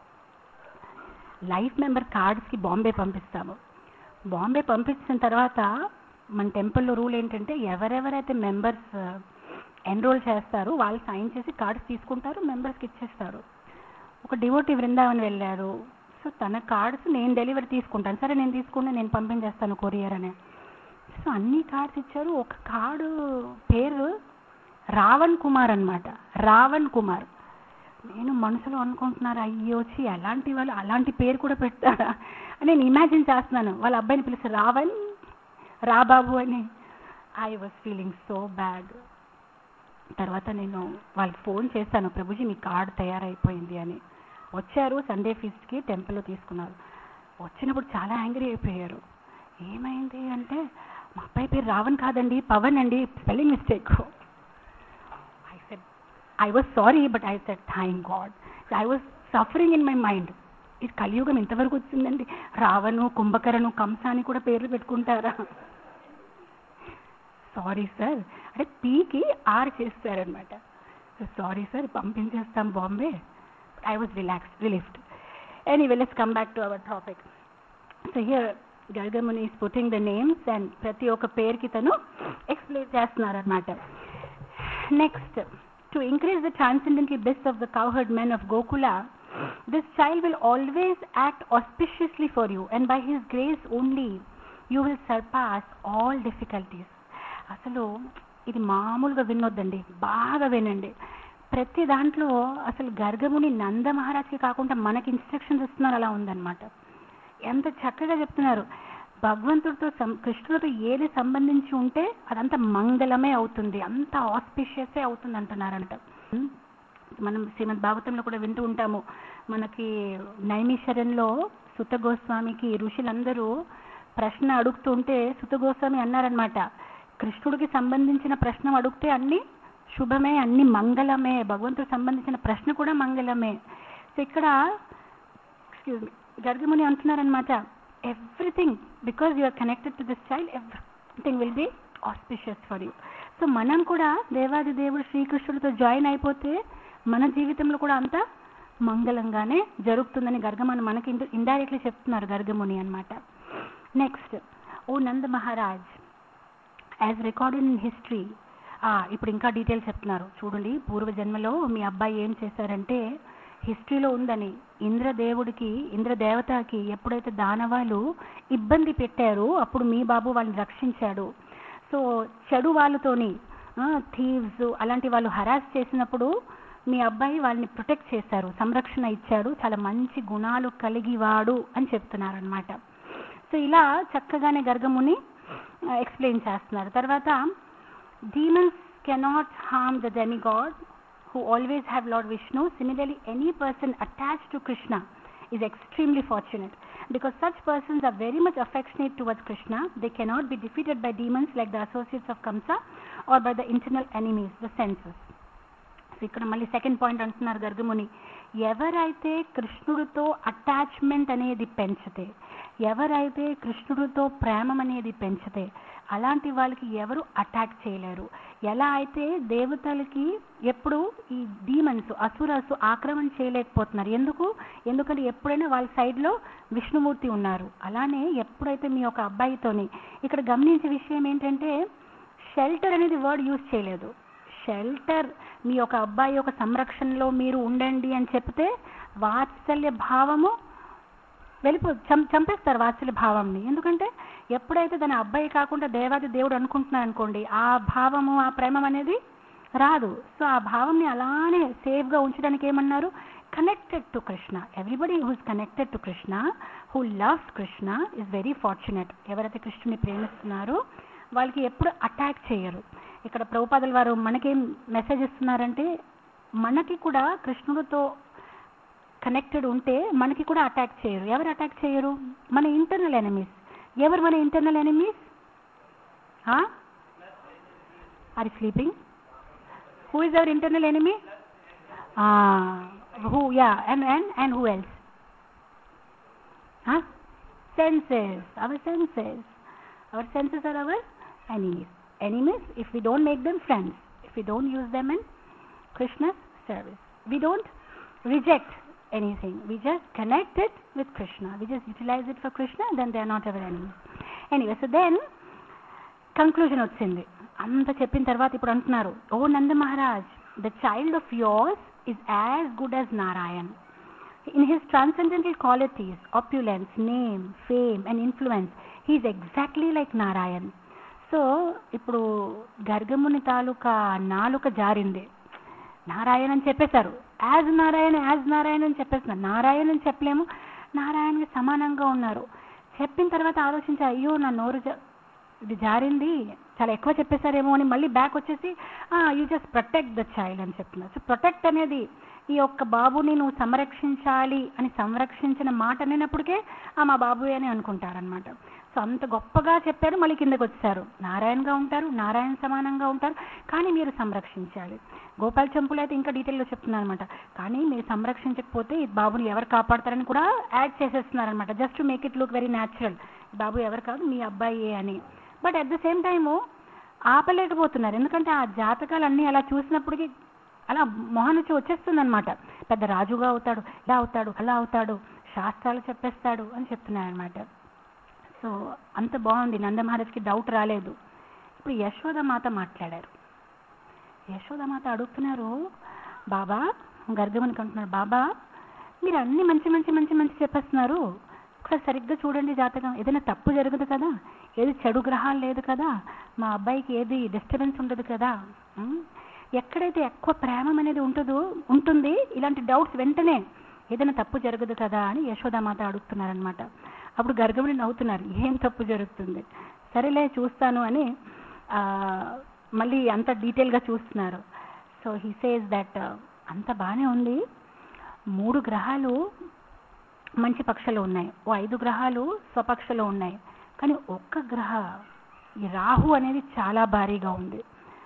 లైఫ్ మెంబర్ కార్డ్స్కి బాంబే పంపిస్తాము బాంబే పంపించిన తర్వాత మన టెంపుల్లో రూల్ ఏంటంటే ఎవరెవరైతే మెంబర్స్ ఎన్రోల్ చేస్తారో వాళ్ళు సైన్ చేసి కార్డ్స్ తీసుకుంటారు మెంబర్స్కి ఇచ్చేస్తారు ఒక డివోటీ బృందావన్ వెళ్ళారు సో తన కార్డ్స్ నేను డెలివరీ తీసుకుంటాను సరే నేను తీసుకుంటే నేను పంపించేస్తాను కొరియర్ అని సో అన్ని కార్డ్స్ ఇచ్చారు ఒక కార్డు పేరు రావణ్ కుమార్ అన్నమాట రావణ్ కుమార్ నేను మనసులో అనుకుంటున్నారు అయ్యో వచ్చి అలాంటి వాళ్ళు అలాంటి పేరు కూడా పెడతారా అని నేను ఇమాజిన్ చేస్తున్నాను వాళ్ళ అబ్బాయిని పిలిచి రావణ్ రా బాబు అని I was feeling so bad తర్వాత నేను వాళ్ళకి ఫోన్ చేశాను ప్రభుజీ మీ కార్డ్ తయారైపోయింది అని వచ్చారు సండే ఫీస్ట్కి టెంపుల్లో తీసుకున్నారు వచ్చినప్పుడు చాలా యాంగ్రీ అయిపోయారు ఏమైంది అంటే మా అబ్బాయి పేరు రావణ్ కాదండి పవన్ అండి spelling mistake I said I was sorry but I said thank God I was suffering in my mind ఇది కలియుగం ఇంతవరకు వచ్చిందండి రావణు కుంభకరణు కంస అని కూడా పేర్లు పెట్టుకుంటారా సారీ సార్ అంటే పీకి ఆర్ చేస్తారనమాట సారీ సార్ పంపించేస్తాం Bombay I was relax relieved anyway let's come back to our topic so here Gargamuni is putting the names and ప్రతి ఒక్క పేరుకి తను ఎక్స్ప్లెయిన్ చేస్తున్నారనమాట next to increase the transcendental best of the cowherd men of Gokula, this child will always act auspiciously for you, and by his grace only you will surpass all difficulties. అసలు ఇది మామూలుగా వినొద్దండి బాగా వినండి ప్రతి దాంట్లో అసలు గర్గముని నంద మహారాజ్కి కాకుండా మనకి ఇన్స్ట్రక్షన్స్ ఇస్తున్నారు అలా ఉందన్నమాట ఎంత చక్కగా చెప్తున్నారు భగవంతుడితో సం- కృష్ణుడితో ఏది సంబంధించి ఉంటే అదంతా మంగళమే అవుతుంది అంత ఆస్పిషియసే అవుతుంది అంటున్నారంట ఉం? మనం శ్రీమద్ భాగవతంలో కూడా వింటూ ఉంటాము మనకి నైమిషరణలో సుత గోస్వామికి ఋషులందరూ ప్రశ్న అడుగుతుంటే సుత గోస్వామి అన్నారనమాట కృష్ణుడికి సంబంధించిన ప్రశ్న అడిగితే అన్ని శుభమే అన్ని మంగళమే భగవంతుడికి సంబంధించిన ప్రశ్న కూడా మంగళమే సో ఇక్కడ ఎక్స్క్యూజ్ మీ గర్గముని అంటున్నారనమాట everything because you are connected to this child everything will be auspicious for you so మనం కూడా దేవాది దేవుడు శ్రీకృష్ణుడితో జాయిన్ అయిపోతే మన జీవితంలో కూడా అంతా మంగళంగానే జరుగుతుందని గర్గముని మనకి ఇండైరెక్ట్లీ చెప్తున్నారు గర్గముని అన్నమాట next oh Nanda Maharaj as recorded in history ఇప్పుడు ఇంకా డీటెయిల్స్ చెప్తున్నారు చూడండి పూర్వజన్మలో మీ అబ్బాయి ఏం చేశారంటే హిస్టరీలో ఉందని ఇంద్రదేవుడికి ఇంద్రదేవతకి ఎప్పుడైతే దానవాలు ఇబ్బంది పెట్టారో అప్పుడు మీ బాబు వాళ్ళని రక్షించాడు సో చెడు వాళ్ళతోని థీవ్స్ అలాంటి వాళ్ళు హరాస్ చేసినప్పుడు మీ అబ్బాయి వాళ్ళని ప్రొటెక్ట్ చేశారు సంరక్షణ ఇచ్చాడు చాలా మంచి గుణాలు కలిగివాడు అని చెప్తున్నారు అనమాట సో ఇలా చక్కగానే గర్గముని ఎక్స్ప్లెయిన్ చేస్తున్నారు తర్వాత demons cannot harm the demigod who always have Lord Vishnu. Similarly, any person attached to Krishna is extremely fortunate because such persons are very much affectionate towards Krishna. They cannot be defeated by demons like the associates of Kamsa or by the internal enemies, the senses. So ఇక్కడ మళ్ళీ second point అంటున్నారు గర్గముని ఎవరైతే కృష్ణుడితో attachment అనేది పెంచితే ఎవరైతే కృష్ణుడితో ప్రేమం అనేది పెంచితే అలాంటి వాళ్ళకి ఎవరు అటాక్ చేయలేరు ఎలా అయితే దేవతలకి ఎప్పుడు ఈ డీమన్స్ అసురసు ఆక్రమణ చేయలేకపోతున్నారు ఎందుకు ఎందుకంటే ఎప్పుడైనా వాళ్ళ సైడ్లో విష్ణుమూర్తి ఉన్నారు అలానే ఎప్పుడైతే మీ యొక్క అబ్బాయితోని ఇక్కడ గమనించే విషయం ఏంటంటే షెల్టర్ అనేది వర్డ్ యూజ్ చేయలేదు షెల్టర్ మీ యొక్క అబ్బాయి యొక్క సంరక్షణలో మీరు ఉండండి అని చెప్తే వాత్సల్య భావము వెళ్ళిపో చం చంపేస్తారు వాత్సల్య భావంని ఎందుకంటే ఎప్పుడైతే తన అబ్బాయి కాకుండా దేవాది దేవుడు అనుకుంటున్నారు అనుకోండి ఆ భావము ఆ ప్రేమం అనేది రాదు సో ఆ భావంని అలానే సేఫ్గా ఉంచడానికి ఏమన్నారు connected to Krishna everybody who's connected to Krishna who loves Krishna is very fortunate ఎవరైతే కృష్ణుని ప్రేమిస్తున్నారో వాళ్ళకి ఎప్పుడు అటాక్ చేయరు ఇక్కడ ప్రభుపాదుల వారు మనకేం మెసేజ్ ఇస్తున్నారంటే మనకి కూడా కృష్ణుడితో కనెక్టెడ్ ఉంటే మనకి కూడా అటాక్ చేయరు ఎవరు అటాక్ చేయరు మన ఇంటర్నల్ ఎనిమీస్ ఎవరు మన internal enemies are sleeping who is our internal enemy who yeah and and and who else senses our senses our senses are our enemies enemies if we don't make them friends if we don't use them in krishna's service we don't reject anything we just connect it with krishna we just utilize it for krishna then they are not our enemies anyway so then conclusion వచ్చింది అంత చెప్పిన తర్వాత ఇప్పుడు అంటున్నారు oh Nanda Maharaj the child of yours is as good as Narayan in his transcendental qualities, opulence, name, fame, and influence, he is exactly like Narayan. So ఇప్పుడు గర్గముని తాలూకా నాలుక జారింది నారాయణ అని చెప్పేశారు యాజ్ నారాయణ యాజ్ నారాయణ అని చెప్పేస్తున్నారు నారాయణ అని చెప్పలేము నారాయణకి సమానంగా ఉన్నారు చెప్పిన తర్వాత ఆలోచించారు అయ్యో నా నోరు జా- ఇది జారింది చాలా ఎక్కువ చెప్పేశారేమో అని మళ్ళీ బ్యాక్ వచ్చేసి you just protect the child అని చెప్తున్నారు సో ప్రొటెక్ట్ అనేది ఈ యొక్క బాబుని నువ్వు సంరక్షించాలి అని సంరక్షించిన మాట అనేటప్పటికే ఆ మా బాబు అని అనుకుంటారనమాట సో అంత గొప్పగా చెప్పారు మళ్ళీ కిందకు వచ్చారు నారాయణగా ఉంటారు నారాయణ సమానంగా ఉంటారు కానీ మీరు సంరక్షించాలి గోపాల్ చంపులు అయితే ఇంకా డీటెయిల్లో చెప్తున్నారు అనమాట కానీ మీరు సంరక్షించకపోతే ఈ బాబుని ఎవరు కాపాడతారని కూడా యాడ్ చేసేస్తున్నారనమాట just to make it look very natural బాబు ఎవరు కాదు మీ అబ్బాయి అని but at the same time ఆపలేకపోతున్నారు ఎందుకంటే ఆ జాతకాలు అన్నీ అలా చూసినప్పటికీ అలా మొహం నుంచి వచ్చేస్తుంది అనమాట పెద్ద రాజుగా అవుతాడు ఇలా అవుతాడు అలా అవుతాడు శాస్త్రాలు చెప్పేస్తాడు అని చెప్తున్నారు అనమాట సో అంత బాగుంది నందమహారాజ్కి డౌట్ రాలేదు ఇప్పుడు యశోదమాత మాట్లాడారు యశోదమాత అడుగుతున్నారు బాబా గర్గమనికి అంటున్నారు బాబా మీరు అన్ని మంచి మంచి మంచి మంచి చెప్పేస్తున్నారు ఒకసారి సరిగ్గా చూడండి జాతకం ఏదైనా తప్పు జరగదు కదా ఏది చెడు గ్రహాలు లేదు కదా మా అబ్బాయికి ఏది డిస్టర్బెన్స్ ఉండదు కదా ఉం? ఎక్కడైతే ఎక్కువ ప్రేమ అనేది ఉంటుందో ఉంటుంది ఇలాంటి డౌట్స్ వెంటనే ఏదైనా తప్పు జరగదు కదా అని యశోదామాత అడుగుతున్నారనమాట అప్పుడు గర్గముని నవ్వుతున్నారు ఏం తప్పు జరుగుతుంది సరేలే చూస్తాను అని ఆ, మళ్ళీ అంత డీటెయిల్గా చూస్తున్నారు సో హీ సేస్ దట్ అంత బాగానే ఉంది మూడు గ్రహాలు మంచి పక్షలో ఉన్నాయి ఓ ఐదు గ్రహాలు స్వపక్షలో ఉన్నాయి కానీ ఒక్క గ్రహ ఈ రాహు అనేది చాలా భారీగా ఉంది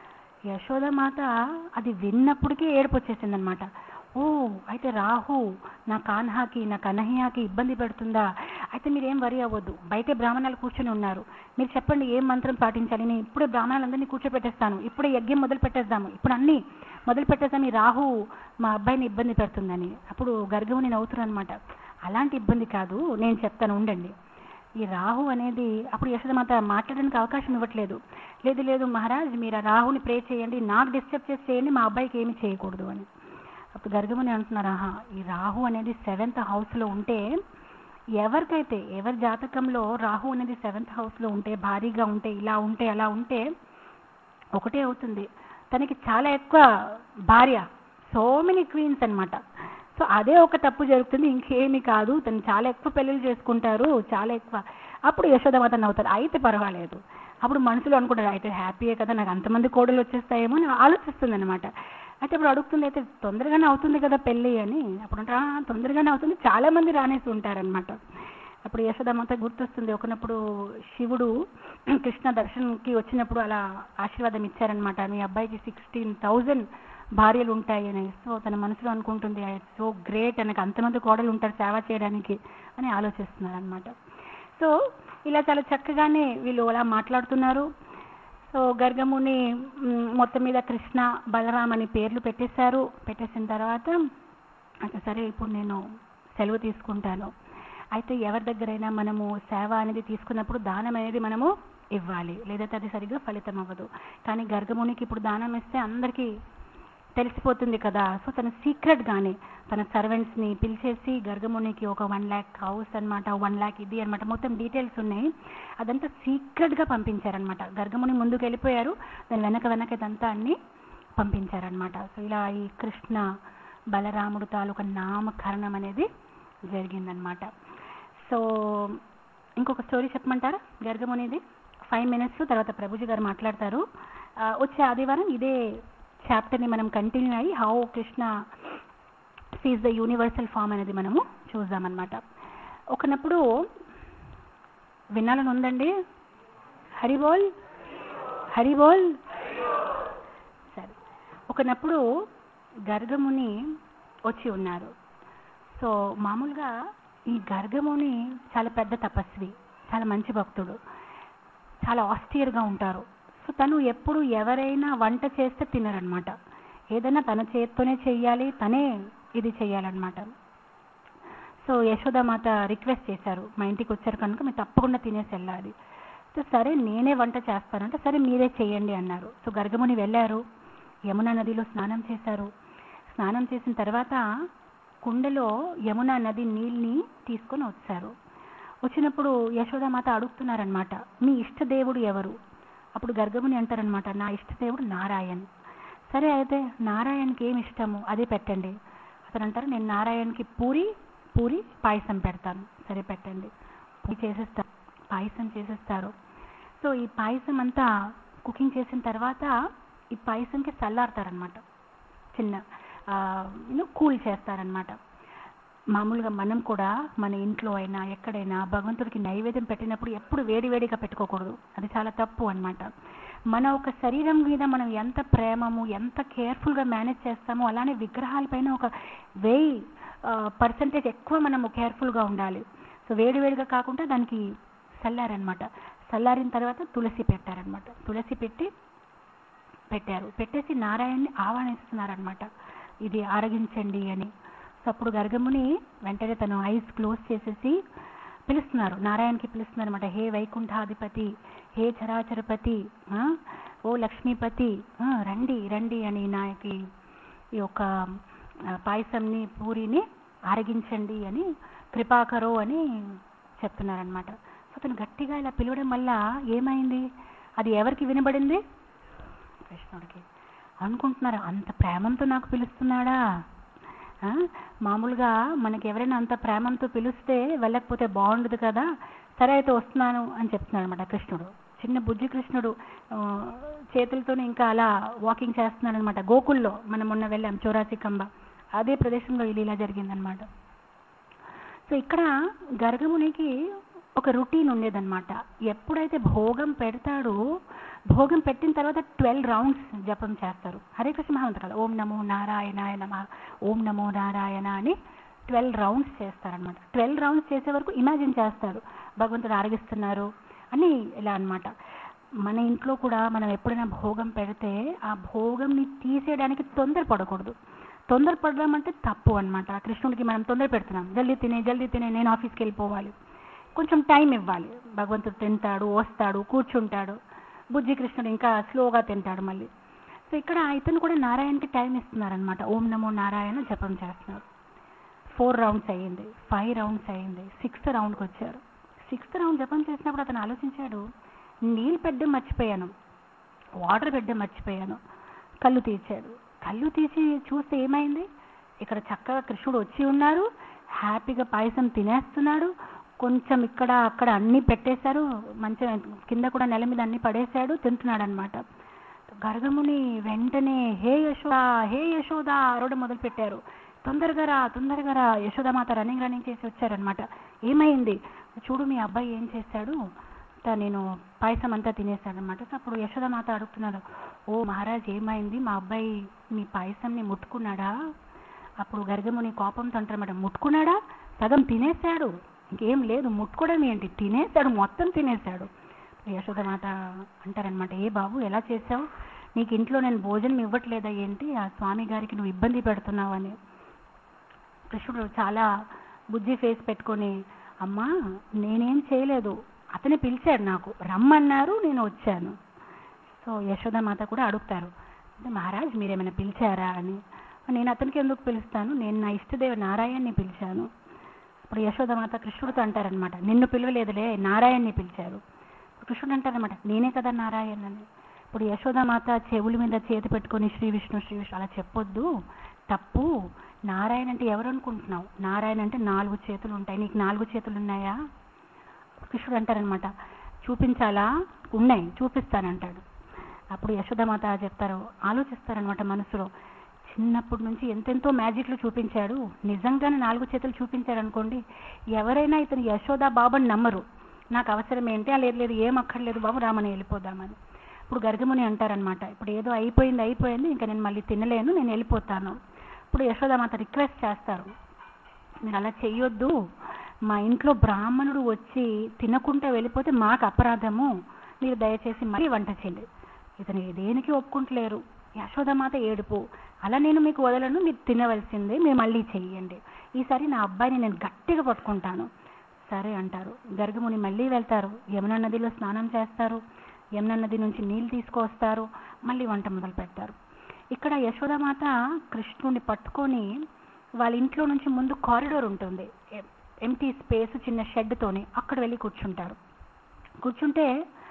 యశోదమాత అది విన్నప్పటికీ ఏడుపు వచ్చేసిందనమాట ఓ అయితే రాహు నా కాన్హాకి నా కనహ్యాకి ఇబ్బంది పెడుతుందా అయితే మీరేం వరి అవ్వద్దు బయటే బ్రాహ్మణాలు కూర్చొని ఉన్నారు మీరు చెప్పండి ఏం మంత్రం పాటించాలి నేను ఇప్పుడే బ్రాహ్మణాలందరినీ కూర్చోపెట్టేస్తాను ఇప్పుడే యజ్ఞం మొదలు పెట్టేద్దాము ఇప్పుడు అన్నీ మొదలు పెట్టేద్దాం ఈ రాహు మా అబ్బాయిని ఇబ్బంది పెడుతుందని అప్పుడు గర్గముని నవ్వుతున్నాను అనమాట అలాంటి ఇబ్బంది కాదు నేను చెప్తాను ఉండండి ఈ రాహు అనేది అప్పుడు యశోదమాత మాట్లాడడానికి అవకాశం ఇవ్వట్లేదు లేదు లేదు మహారాజ్ మీరు ఆ రాహుని ప్రే చేయండి నాకు డిస్టర్బ్ చేసి చేయండి మా అబ్బాయికి ఏమీ చేయకూడదు అని అప్పుడు గర్గముని అంటున్నారు ఆహా ఈ రాహు అనేది సెవెంత్ హౌస్లో ఉంటే ఎవరికైతే ఎవరి జాతకంలో రాహు అనేది సెవెంత్ హౌస్లో ఉంటే భారీగా ఉంటే ఇలా ఉంటే అలా ఉంటే ఒకటే అవుతుంది తనకి చాలా ఎక్కువ భార్య సో మెనీ క్వీన్స్ అన్నమాట సో అదే ఒక తప్పు జరుగుతుంది ఇంకేమీ కాదు తను చాలా ఎక్కువ పెళ్ళిళ్ళు చేసుకుంటారు చాలా ఎక్కువ అప్పుడు యశోదమాత నవ్వుతారు అయితే పర్వాలేదు అప్పుడు మనసులో అనుకుంటారు అయితే హ్యాపీయే కదా నాకు అంతమంది కోడలు వచ్చేస్తాయేమో అని ఆలోచిస్తుంది అనమాట అయితే ఇప్పుడు అడుగుతుంది అయితే తొందరగానే అవుతుంది కదా పెళ్ళి అని అప్పుడు అంటారు, "ఆ, తొందరగానే అవుతుంది చాలా మంది రానేసి ఉంటారనమాట అప్పుడు యశోదమాత గుర్తొస్తుంది ఒకనప్పుడు శివుడు కృష్ణ దర్శనంకి వచ్చినప్పుడు అలా ఆశీర్వాదం ఇచ్చారనమాట మీ అబ్బాయికి సిక్స్టీన్ థౌజండ్ భార్యలు ఉంటాయి అని సో తన మనసులో అనుకుంటుంది సో గ్రేట్ నాకు అంతమంది కోడలు ఉంటారు సేవ చేయడానికి అని ఆలోచిస్తున్నారు అనమాట సో ఇలా చాలా చక్కగానే వీళ్ళు అలా మాట్లాడుతున్నారు సో గర్గముని మ్, మొత్తం మీద కృష్ణ బలరాం అని పేర్లు పెట్టేశారు పెట్టేసిన తర్వాత అయితే సరే ఇప్పుడు నేను సెలవు తీసుకుంటాను అయితే ఎవరి దగ్గరైనా మనము సేవ అనేది తీసుకున్నప్పుడు దానం అనేది మనము ఇవ్వాలి లేదైతే అది సరిగ్గా ఫలితం అవ్వదు కానీ గర్గమునికి ఇప్పుడు దానం ఇస్తే అందరికీ తెలిసిపోతుంది కదా సో తన సీక్రెట్ గానే తన సర్వెంట్స్ ని పిలిచేసి గర్గమునికి ఒక వన్ ల్యాక్ హౌస్ అన్నమాట వన్ ల్యాక్ ఇది అన్నమాట మొత్తం డీటెయిల్స్ ఉన్నాయి అదంతా సీక్రెట్ గా పంపించారనమాట గర్గముని ముందుకు వెళ్ళిపోయారు దాని వెనక వెనక ఇదంతా అన్ని పంపించారనమాట సో ఇలా ఈ కృష్ణ బలరాముడు తాలూకా నామకరణం అనేది జరిగిందనమాట సో ఇంకొక స్టోరీ చెప్పమంటారా గర్గమునిది ఫైవ్ మినిట్స్ తర్వాత ప్రభుజీ గారు మాట్లాడతారు ఆ, వచ్చే ఆదివారం ఇదే చాప్టర్ని మనం కంటిన్యూ అయ్యి how Krishna sees the universal form అనేది మనము చూద్దామన్నమాట ఒకనప్పుడు వినాలని ఉందండి హరిబోల్ హరిబోల్ సరే ఒకనప్పుడు గర్గముని వచ్చి ఉన్నారు సో మామూలుగా ఈ గర్గముని చాలా పెద్ద తపస్వి చాలా మంచి భక్తుడు చాలా ఆస్టియర్గా ఉంటారు సో తను ఎప్పుడు ఎవరైనా వంట చేస్తే తినరనమాట ఏదైనా తన చేత్తోనే చెయ్యాలి తనే ఇది చెయ్యాలన్నమాట సో యశోదామాత రిక్వెస్ట్ చేశారు మా ఇంటికి వచ్చారు కనుక మీరు తప్పకుండా తినేసి వెళ్ళాలి సో సరే నేనే వంట చేస్తానంటే సరే మీరే చేయండి అన్నారు సో గర్గముని వెళ్ళారు యమునా నదిలో స్నానం చేశారు స్నానం చేసిన తర్వాత కుండలో యమునా నది నీళ్ళని తీసుకొని వచ్చారు వచ్చినప్పుడు యశోదామాత అడుగుతున్నారనమాట మీ ఇష్టదేవుడు ఎవరు అప్పుడు గర్గముని అంటారనమాట నా ఇష్టదేవుడు నారాయణ్ సరే అయితే నారాయణకి ఏమి ఇష్టము అదే పెట్టండి అతను అంటారు నేను నారాయణకి పూరి పూరి పాయసం పెడతాను సరే పెట్టండి పూరి చేసేస్తారు పాయసం చేసేస్తారు సో ఈ పాయసం అంతా కుకింగ్ చేసిన తర్వాత ఈ పాయసంకి చల్లారుతారనమాట చిన్న యూనో కూల్ చేస్తారనమాట మామూలుగా మనం కూడా మన ఇంట్లో అయినా ఎక్కడైనా భగవంతుడికి నైవేద్యం పెట్టినప్పుడు ఎప్పుడు వేడి వేడిగా పెట్టుకోకూడదు అది చాలా తప్పు అన్నమాట మన ఒక శరీరం మీద మనం ఎంత ప్రేమము ఎంత కేర్ఫుల్గా మేనేజ్ చేస్తామో అలానే విగ్రహాలపైన ఒక వెయ్యి పర్సంటేజ్ ఎక్కువ మనము కేర్ఫుల్గా ఉండాలి సో వేడి వేడిగా కాకుండా దానికి చల్లారనమాట చల్లారిన తర్వాత తులసి పెట్టారనమాట తులసి పెట్టి పెట్టారు పెట్టేసి నారాయణ్ని ఆహ్వానిస్తున్నారనమాట ఇది ఆరగించండి అని సో అప్పుడు గర్గముని వెంటనే తను ఐస్ క్లోజ్ చేసేసి పిలుస్తున్నారు నారాయణకి పిలుస్తున్నారు అనమాట హే వైకుంఠాధిపతి హే చరాచరపతి ఆ, ఓ లక్ష్మీపతి ఆ, రండి రండి అని నాయకి ఈ యొక్క ఆ, పాయసంని పూరిని ఆరగించండి అని కృపాకరో అని చెప్తున్నారనమాట సో అతను గట్టిగా ఇలా పిలవడం వల్ల ఏమైంది అది ఎవరికి వినబడింది కృష్ణుడికి అనుకుంటున్నారు అంత ప్రేమంతో నాకు పిలుస్తున్నాడా ఆ? మామూలుగా మనకి ఎవరైనా అంత ప్రేమంతో పిలిస్తే వెళ్ళకపోతే బాగుండదు కదా సరే అయితే వస్తున్నాను అని చెప్తున్నాడు అనమాట కృష్ణుడు చిన్న బుజ్జి కృష్ణుడు ఆ, చేతులతోనే ఇంకా అలా వాకింగ్ చేస్తున్నాడు అనమాట గోకుల్లో మనం మొన్న వెళ్ళాం చౌరాసి కంబ అదే ప్రదేశంలో ఇది ఇలా జరిగిందనమాట సో ఇక్కడ గర్గమునికి ఒక రొటీన్ ఉండేదన్నమాట ఎప్పుడైతే భోగం పెడతాడో భోగం పెట్టిన తర్వాత ట్వెల్వ్ రౌండ్స్ జపం చేస్తారు హరే కృష్ణ మహామంత్రాలు ఓం నమో నారాయణాయ నమ ఓం నమో నారాయణ అని ట్వెల్వ్ రౌండ్స్ చేస్తారనమాట ట్వెల్వ్ రౌండ్స్ చేసే వరకు ఇమాజిన్ చేస్తారు భగవంతుడు ఆరగిస్తున్నారు అని ఇలా అన్నమాట మన ఇంట్లో కూడా మనం ఎప్పుడైనా భోగం పెడితే ఆ భోగంని తీసేయడానికి తొందరపడకూడదు తొందరపడడం అంటే తప్పు అన్నమాట కృష్ణుడికి మనం తొందర పెడుతున్నాం జల్దీ తినే జల్దీ తినే నేను ఆఫీస్కి వెళ్ళిపోవాలి కొంచెం టైం ఇవ్వాలి భగవంతుడు తింటాడు వస్తాడు కూర్చుంటాడు బుజ్జి కృష్ణుడు ఇంకా స్లోగా తింటాడు మళ్ళీ సో ఇక్కడ ఇతను కూడా నారాయణకి టైం ఇస్తున్నారనమాట ఓం నమో నారాయణ జపం చేస్తున్నారు ఫోర్ రౌండ్స్ అయ్యింది ఫైవ్ రౌండ్స్ అయ్యింది సిక్స్త్ రౌండ్కి వచ్చారు సిక్స్త్ రౌండ్ జపం చేసినప్పుడు అతను ఆలోచించాడు నీళ్ళు పెట్టడం మర్చిపోయాను వాటర్ పెట్టడం మర్చిపోయాను కళ్ళు తీర్చాడు కళ్ళు తీసి చూస్తే ఏమైంది ఇక్కడ చక్కగా కృష్ణుడు వచ్చి ఉన్నారు హ్యాపీగా పాయసం తినేస్తున్నాడు కొంచెం ఇక్కడ అక్కడ అన్ని పెట్టేశారు మంచిగా కింద కూడా నెల మీద అన్ని పడేశాడు తింటున్నాడు అనమాట గర్గముని వెంటనే హే యశోద హే యశోద అరవడం మొదలు పెట్టారు తొందరగా రా తొందరగా రా యశోదామాత రన్నింగ్ రన్నింగ్ చేసి వచ్చారనమాట ఏమైంది చూడు మీ అబ్బాయి ఏం చేశాడు అంతా నేను పాయసం అంతా తినేశాడు అనమాట అప్పుడు యశోదామాత అడుగుతున్నారు ఓ మహారాజ్ ఏమైంది మా అబ్బాయి మీ పాయసంని ముట్టుకున్నాడా అప్పుడు గర్గముని కోపంతో అంటారన్నమాట ముట్టుకున్నాడా సగం తినేశాడు ఇంకేం లేదు ముట్టుకోవడం ఏంటి తినేశాడు మొత్తం తినేశాడు యశోదమాత అంటారనమాట ఏ బాబు ఎలా చేసావు నీకు ఇంట్లో నేను భోజనం ఇవ్వట్లేదా ఏంటి ఆ స్వామి గారికి నువ్వు ఇబ్బంది పెడుతున్నావు అని కృష్ణుడు చాలా బుద్ధి ఫేస్ పెట్టుకొని అమ్మా నేనేం చేయలేదు అతనే పిలిచాడు నాకు రమ్మన్నారు నేను వచ్చాను సో యశోదామాత కూడా అడుగుతారు అంటే మహారాజ్ మీరేమైనా పిలిచారా అని నేను అతనికి ఎందుకు పిలుస్తాను నేను నా ఇష్టదేవ నారాయణ్ని పిలిచాను ఇప్పుడు యశోదమాత కృష్ణుడితో అంటారనమాట నిన్ను పిలవలేదులే నారాయణ్ని పిలిచారు కృష్ణుడు అంటారనమాట నేనే కదా నారాయణ అని ఇప్పుడు యశోదామాత చెవుల మీద చేతి పెట్టుకొని శ్రీ విష్ణు శ్రీ విష్ణు అలా చెప్పొద్దు తప్పు నారాయణ అంటే ఎవరు అనుకుంటున్నావు నారాయణ అంటే నాలుగు చేతులు ఉంటాయి నీకు నాలుగు చేతులు ఉన్నాయా కృష్ణుడు అంటారనమాట చూపించాలా ఉన్నాయి చూపిస్తానంటాడు అప్పుడు యశోదమాత చెప్తారు ఆలోచిస్తారనమాట మనసులో చిన్నప్పటి నుంచి ఎంతెంతో మ్యాజిక్లు చూపించాడు నిజంగానే నాలుగు చేతులు చూపించాడు అనుకోండి ఎవరైనా ఇతను యశోదా బాబుని నమ్మరు నాకు అవసరం ఏంటి ఆ లేదు లేదు ఏం అక్కర్లేదు బాబు రామని వెళ్ళిపోదామని ఇప్పుడు గర్గముని అంటారనమాట ఇప్పుడు ఏదో అయిపోయింది అయిపోయింది ఇంకా నేను మళ్ళీ తినలేను నేను వెళ్ళిపోతాను ఇప్పుడు యశోదామాత రిక్వెస్ట్ చేస్తారు మీరు అలా చెయ్యొద్దు మా ఇంట్లో బ్రాహ్మణుడు వచ్చి తినకుండా వెళ్ళిపోతే మాకు అపరాధము మీరు దయచేసి మళ్ళీ వంట చేయండి ఇతను దేనికి ఒప్పుకుంటలేరు యశోదమాత ఏడుపు అలా నేను మీకు వదలను మీరు తినవలసిందే మీరు మళ్ళీ చెయ్యండి ఈసారి నా అబ్బాయిని నేను గట్టిగా పట్టుకుంటాను సరే అంటారు గర్గముని మళ్ళీ వెళ్తారు యమునా నదిలో స్నానం చేస్తారు యమునా నది నుంచి నీళ్ళు తీసుకొస్తారు మళ్ళీ వంట మొదలు పెడతారు ఇక్కడ యశోదామాత కృష్ణుడిని పట్టుకొని వాళ్ళ ఇంట్లో నుంచి ముందు కారిడోర్ ఉంటుంది ఎంటీ స్పేస్ చిన్న షెడ్తోని అక్కడ వెళ్ళి కూర్చుంటారు కూర్చుంటే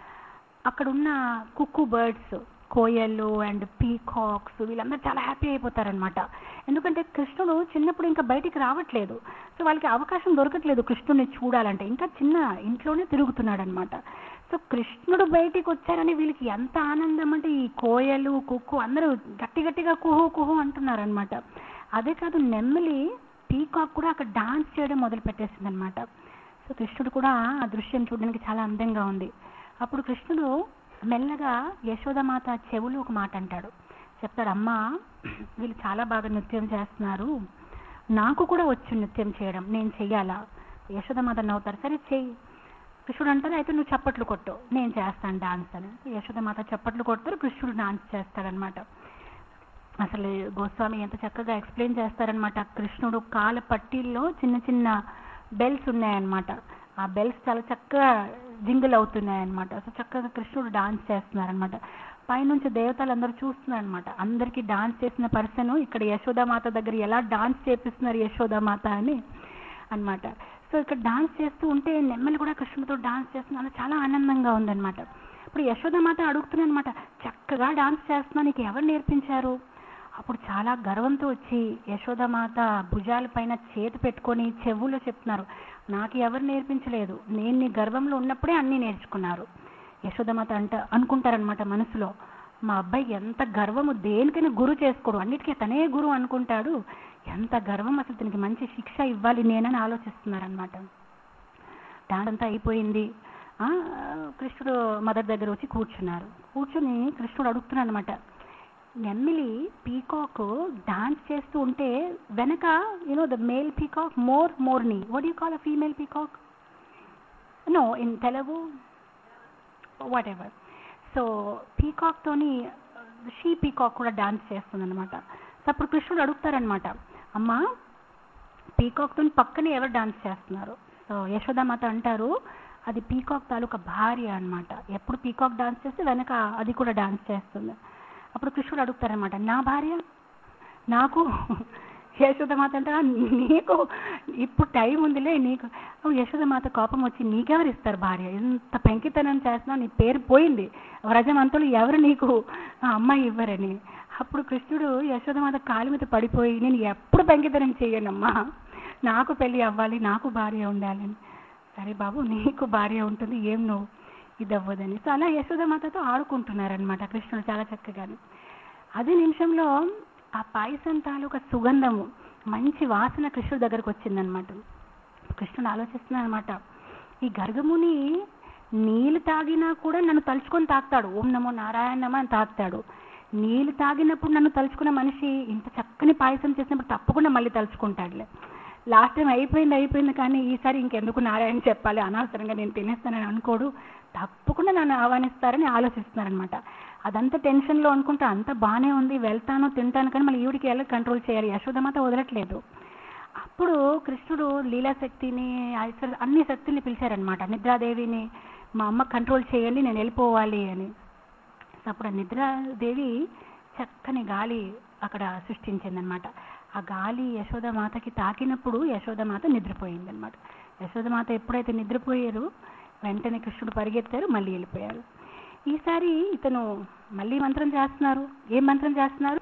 అక్కడ ఉన్న కుక్కు బర్డ్స్ కోయళ్ళు అండ్ పీకాక్స్ వీళ్ళందరూ చాలా హ్యాపీ అయిపోతారనమాట ఎందుకంటే కృష్ణుడు చిన్నప్పుడు ఇంకా బయటికి రావట్లేదు సో వాళ్ళకి అవకాశం దొరకట్లేదు కృష్ణుడిని చూడాలంటే ఇంకా చిన్న ఇంట్లోనే తిరుగుతున్నాడు అనమాట సో కృష్ణుడు బయటికి వచ్చారని వీళ్ళకి ఎంత ఆనందం అంటే ఈ కోయలు కుక్కు అందరూ గట్టి గట్టిగా కుహు కుహు అంటున్నారనమాట అదే కాదు నెమ్మలి పీకాక్ కూడా అక్కడ డాన్స్ చేయడం మొదలు పెట్టేసింది అనమాట సో కృష్ణుడు కూడా ఆ దృశ్యం చూడడానికి చాలా అందంగా ఉంది అప్పుడు కృష్ణుడు మెల్లగా యశోదమాత చెవులు ఒక మాట అంటాడు చెప్తాడు అమ్మా వీళ్ళు చాలా బాగా నృత్యం చేస్తున్నారు నాకు కూడా వచ్చు నృత్యం చేయడం నేను చెయ్యాలా యశోదమాత నవ్వుతారు సరే చెయ్యి కృష్ణుడు అంటారు అయితే నువ్వు చప్పట్లు కొట్టు నేను చేస్తాను డాన్స్ అని యశోదమాత చప్పట్లు కొడతారు కృష్ణుడు డాన్స్ చేస్తాడనమాట అసలు గోస్వామి ఎంత చక్కగా ఎక్స్ప్లెయిన్ చేస్తారనమాట కృష్ణుడు కాల పట్టీల్లో చిన్న చిన్న బెల్స్ ఉన్నాయన్నమాట ఆ బెల్స్ చాలా చక్కగా జింగిల్ అవుతున్నాయి అనమాట సో చక్కగా కృష్ణుడు డాన్స్ చేస్తున్నారనమాట పైనుంచి దేవతలు అందరూ చూస్తున్నారు అనమాట అందరికీ డాన్స్ చేసిన పర్సన్ ఇక్కడ యశోదామాత దగ్గర ఎలా డాన్స్ చేపిస్తున్నారు యశోదామాత అని అన్నమాట సో ఇక్కడ డాన్స్ చేస్తూ ఉంటే నెమ్మలి కూడా కృష్ణుడితో డాన్స్ చేస్తున్నారు చాలా ఆనందంగా ఉందన్నమాట ఇప్పుడు యశోదామాత అడుగుతున్నాను అనమాట చక్కగా డాన్స్ చేస్తున్నా నీకు ఎవరు నేర్పించారు అప్పుడు చాలా గర్వంతో వచ్చి యశోదామాత భుజాల పైన చేతి పెట్టుకొని చెవులో చెప్తున్నారు నాకు ఎవరు నేర్పించలేదు నేను నీ గర్వంలో ఉన్నప్పుడే అన్నీ నేర్చుకున్నారు యశోదామాత అంట అనుకుంటారనమాట మనసులో మా అబ్బాయి ఎంత గర్వము దేనికైనా గురు చేసుకోడు అన్నిటికీ తనే గురు అనుకుంటాడు ఎంత గర్వం అసలు తనకి మంచి శిక్ష ఇవ్వాలి నేనని ఆలోచిస్తున్నారనమాట డాన్స్ అంతా అయిపోయింది ఆ, కృష్ణుడు మదర్ దగ్గర వచ్చి కూర్చున్నారు కూర్చుని కృష్ణుడు అడుగుతున్నాడు అనమాట నెమ్మిలి పీకాక్ డాన్స్ చేస్తూ ఉంటే వెనక యూనో ద మేల్ పీకాక్ మోర్ మోర్ని what you call a female peacock no in Telugu whatever so పీకాక్తోని షీ పీకాక్ కూడా డాన్స్ చేస్తుందన్నమాట సో అప్పుడు కృష్ణుడు అడుగుతారనమాట అమ్మా పీకాక్తో పక్కనే ఎవరు డాన్స్ చేస్తున్నారు సో యశోదామాత అంటారు అది పీకాక్ తాలూకా భార్య అన్నమాట ఎప్పుడు పీకాక్ డాన్స్ చేస్తే వెనక అది కూడా డాన్స్ చేస్తుంది అప్పుడు కృష్ణుడు అడుగుతారనమాట నా భార్య నాకు యశోదమాత అంటే "ఆ, నీకు ఇప్పుడు టైం ఉందిలే నీకు ఓ, యశోదమాత కోపం వచ్చి నీకెవరు ఇస్తారు భార్య ఇంత పెంకితనం చేస్తున్నావు నీ పేరు పోయింది వ్రజమంతులు ఎవరు నీకు ఆ అమ్మాయి ఇవ్వరని అప్పుడు కృష్ణుడు యశోదమాత కాలి మీద పడిపోయి నేను ఎప్పుడు పెంకితనం చేయనమ్మా నాకు పెళ్లి అవ్వాలి నాకు భార్య ఉండాలని సరే బాబు నీకు భార్య ఉంటుంది ఏం నువ్వు ఇది అవ్వదని సో అలా యశోదమాతతో ఆడుకుంటున్నారనమాట కృష్ణుడు చాలా చక్కగాను అదే నిమిషంలో ఆ పాయసం తాలూకా సుగంధము మంచి వాసన కృష్ణుడి దగ్గరకు వచ్చిందనమాట కృష్ణుడు ఆలోచిస్తున్నారనమాట ఈ గర్గముని నీళ్ళు తాగినా కూడా నన్ను తలుచుకొని తాగుతాడు ఓం నమో నారాయణమా అని తాగుతాడు నీళ్ళు తాగినప్పుడు నన్ను తలుచుకున్న మనిషి ఇంత చక్కని పాయసం చేసినప్పుడు తప్పకుండా మళ్ళీ తలుచుకుంటాడులే లాస్ట్ టైం అయిపోయింది అయిపోయింది కానీ ఈసారి ఇంకెందుకు నారాయణ చెప్పాలి అనవసరంగా నేను తినేస్తానని అనుకోడు తప్పకుండా నన్ను ఆహ్వానిస్తారని ఆలోచిస్తున్నారనమాట అదంతా టెన్షన్లో అనుకుంటే అంత బాగానే ఉంది వెళ్తాను తింటాను కానీ మళ్ళీ ఈవిడికి ఎలా కంట్రోల్ చేయాలి యశోదమాత వదలట్లేదు అప్పుడు కృష్ణుడు లీలాశక్తిని ఐశ్వర్య అన్ని శక్తుల్ని పిలిచారనమాట నిద్రాదేవిని మా అమ్మ కంట్రోల్ చేయండి నేను వెళ్ళిపోవాలి అని సో అప్పుడు ఆ నిద్రాదేవి చక్కని గాలి అక్కడ సృష్టించిందనమాట ఆ గాలి యశోదమాతకి తాకినప్పుడు యశోదమాత నిద్రపోయిందనమాట యశోదమాత ఎప్పుడైతే నిద్రపోయారో వెంటనే కృష్ణుడు పరిగెత్తారు మళ్ళీ వెళ్ళిపోయారు ఈసారి ఇతను మళ్ళీ మంత్రం చేస్తున్నారు ఏం మంత్రం చేస్తున్నారు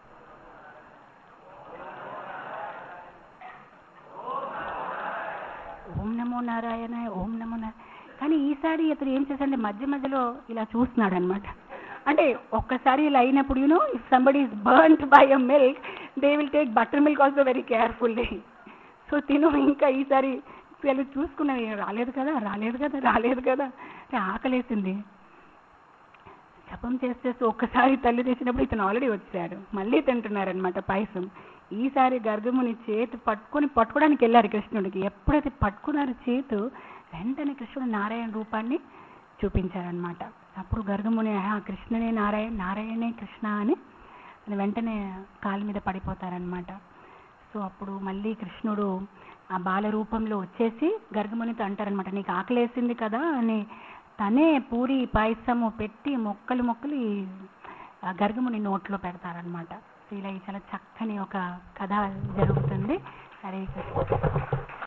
ఓం నమో నారాయణ ఓం నమో నారాయణ కానీ ఈసారి ఇతను ఏం చేశాడంటే మధ్య మధ్యలో ఇలా చూస్తున్నాడు అనమాట అంటే ఒక్కసారి ఇలా అయినప్పుడు you know if somebody is burned by a milk they will take buttermilk also very carefully so తిను ఇంకా ఈసారి వీళ్ళు చూసుకున్నది రాలేదు కదా రాలేదు కదా రాలేదు కదా అంటే ఆకలేసింది జపం చేస్తే ఒక్కసారి తల్లి తెచ్చినప్పుడు ఇతను ఆల్రెడీ వచ్చాడు మళ్ళీ తింటున్నారనమాట పాయసం ఈసారి గర్గముని చేతి పట్టుకొని పట్టుకోవడానికి వెళ్ళారు కృష్ణుడికి ఎప్పుడైతే పట్టుకున్నారో చేతు వెంటనే కృష్ణుడు నారాయణ రూపాన్ని చూపించారనమాట అప్పుడు గర్గముని "ఆహా, కృష్ణనే నారాయణ నారాయణే కృష్ణ అని అని వెంటనే కాలు మీద పడిపోతారనమాట సో అప్పుడు మళ్ళీ కృష్ణుడు ఆ బాల రూపంలో వచ్చేసి గర్గమునితో అంటారనమాట నీకు ఆకలేసింది కదా అని తనే పూరి పాయసము పెట్టి మొక్కలు మొక్కలు ఈ ఆ గర్గముని నోట్లో పెడతారనమాట సో ఇలా ఈ చాలా చక్కని ఒక కథ జరుగుతుంది హరే కృష్ణ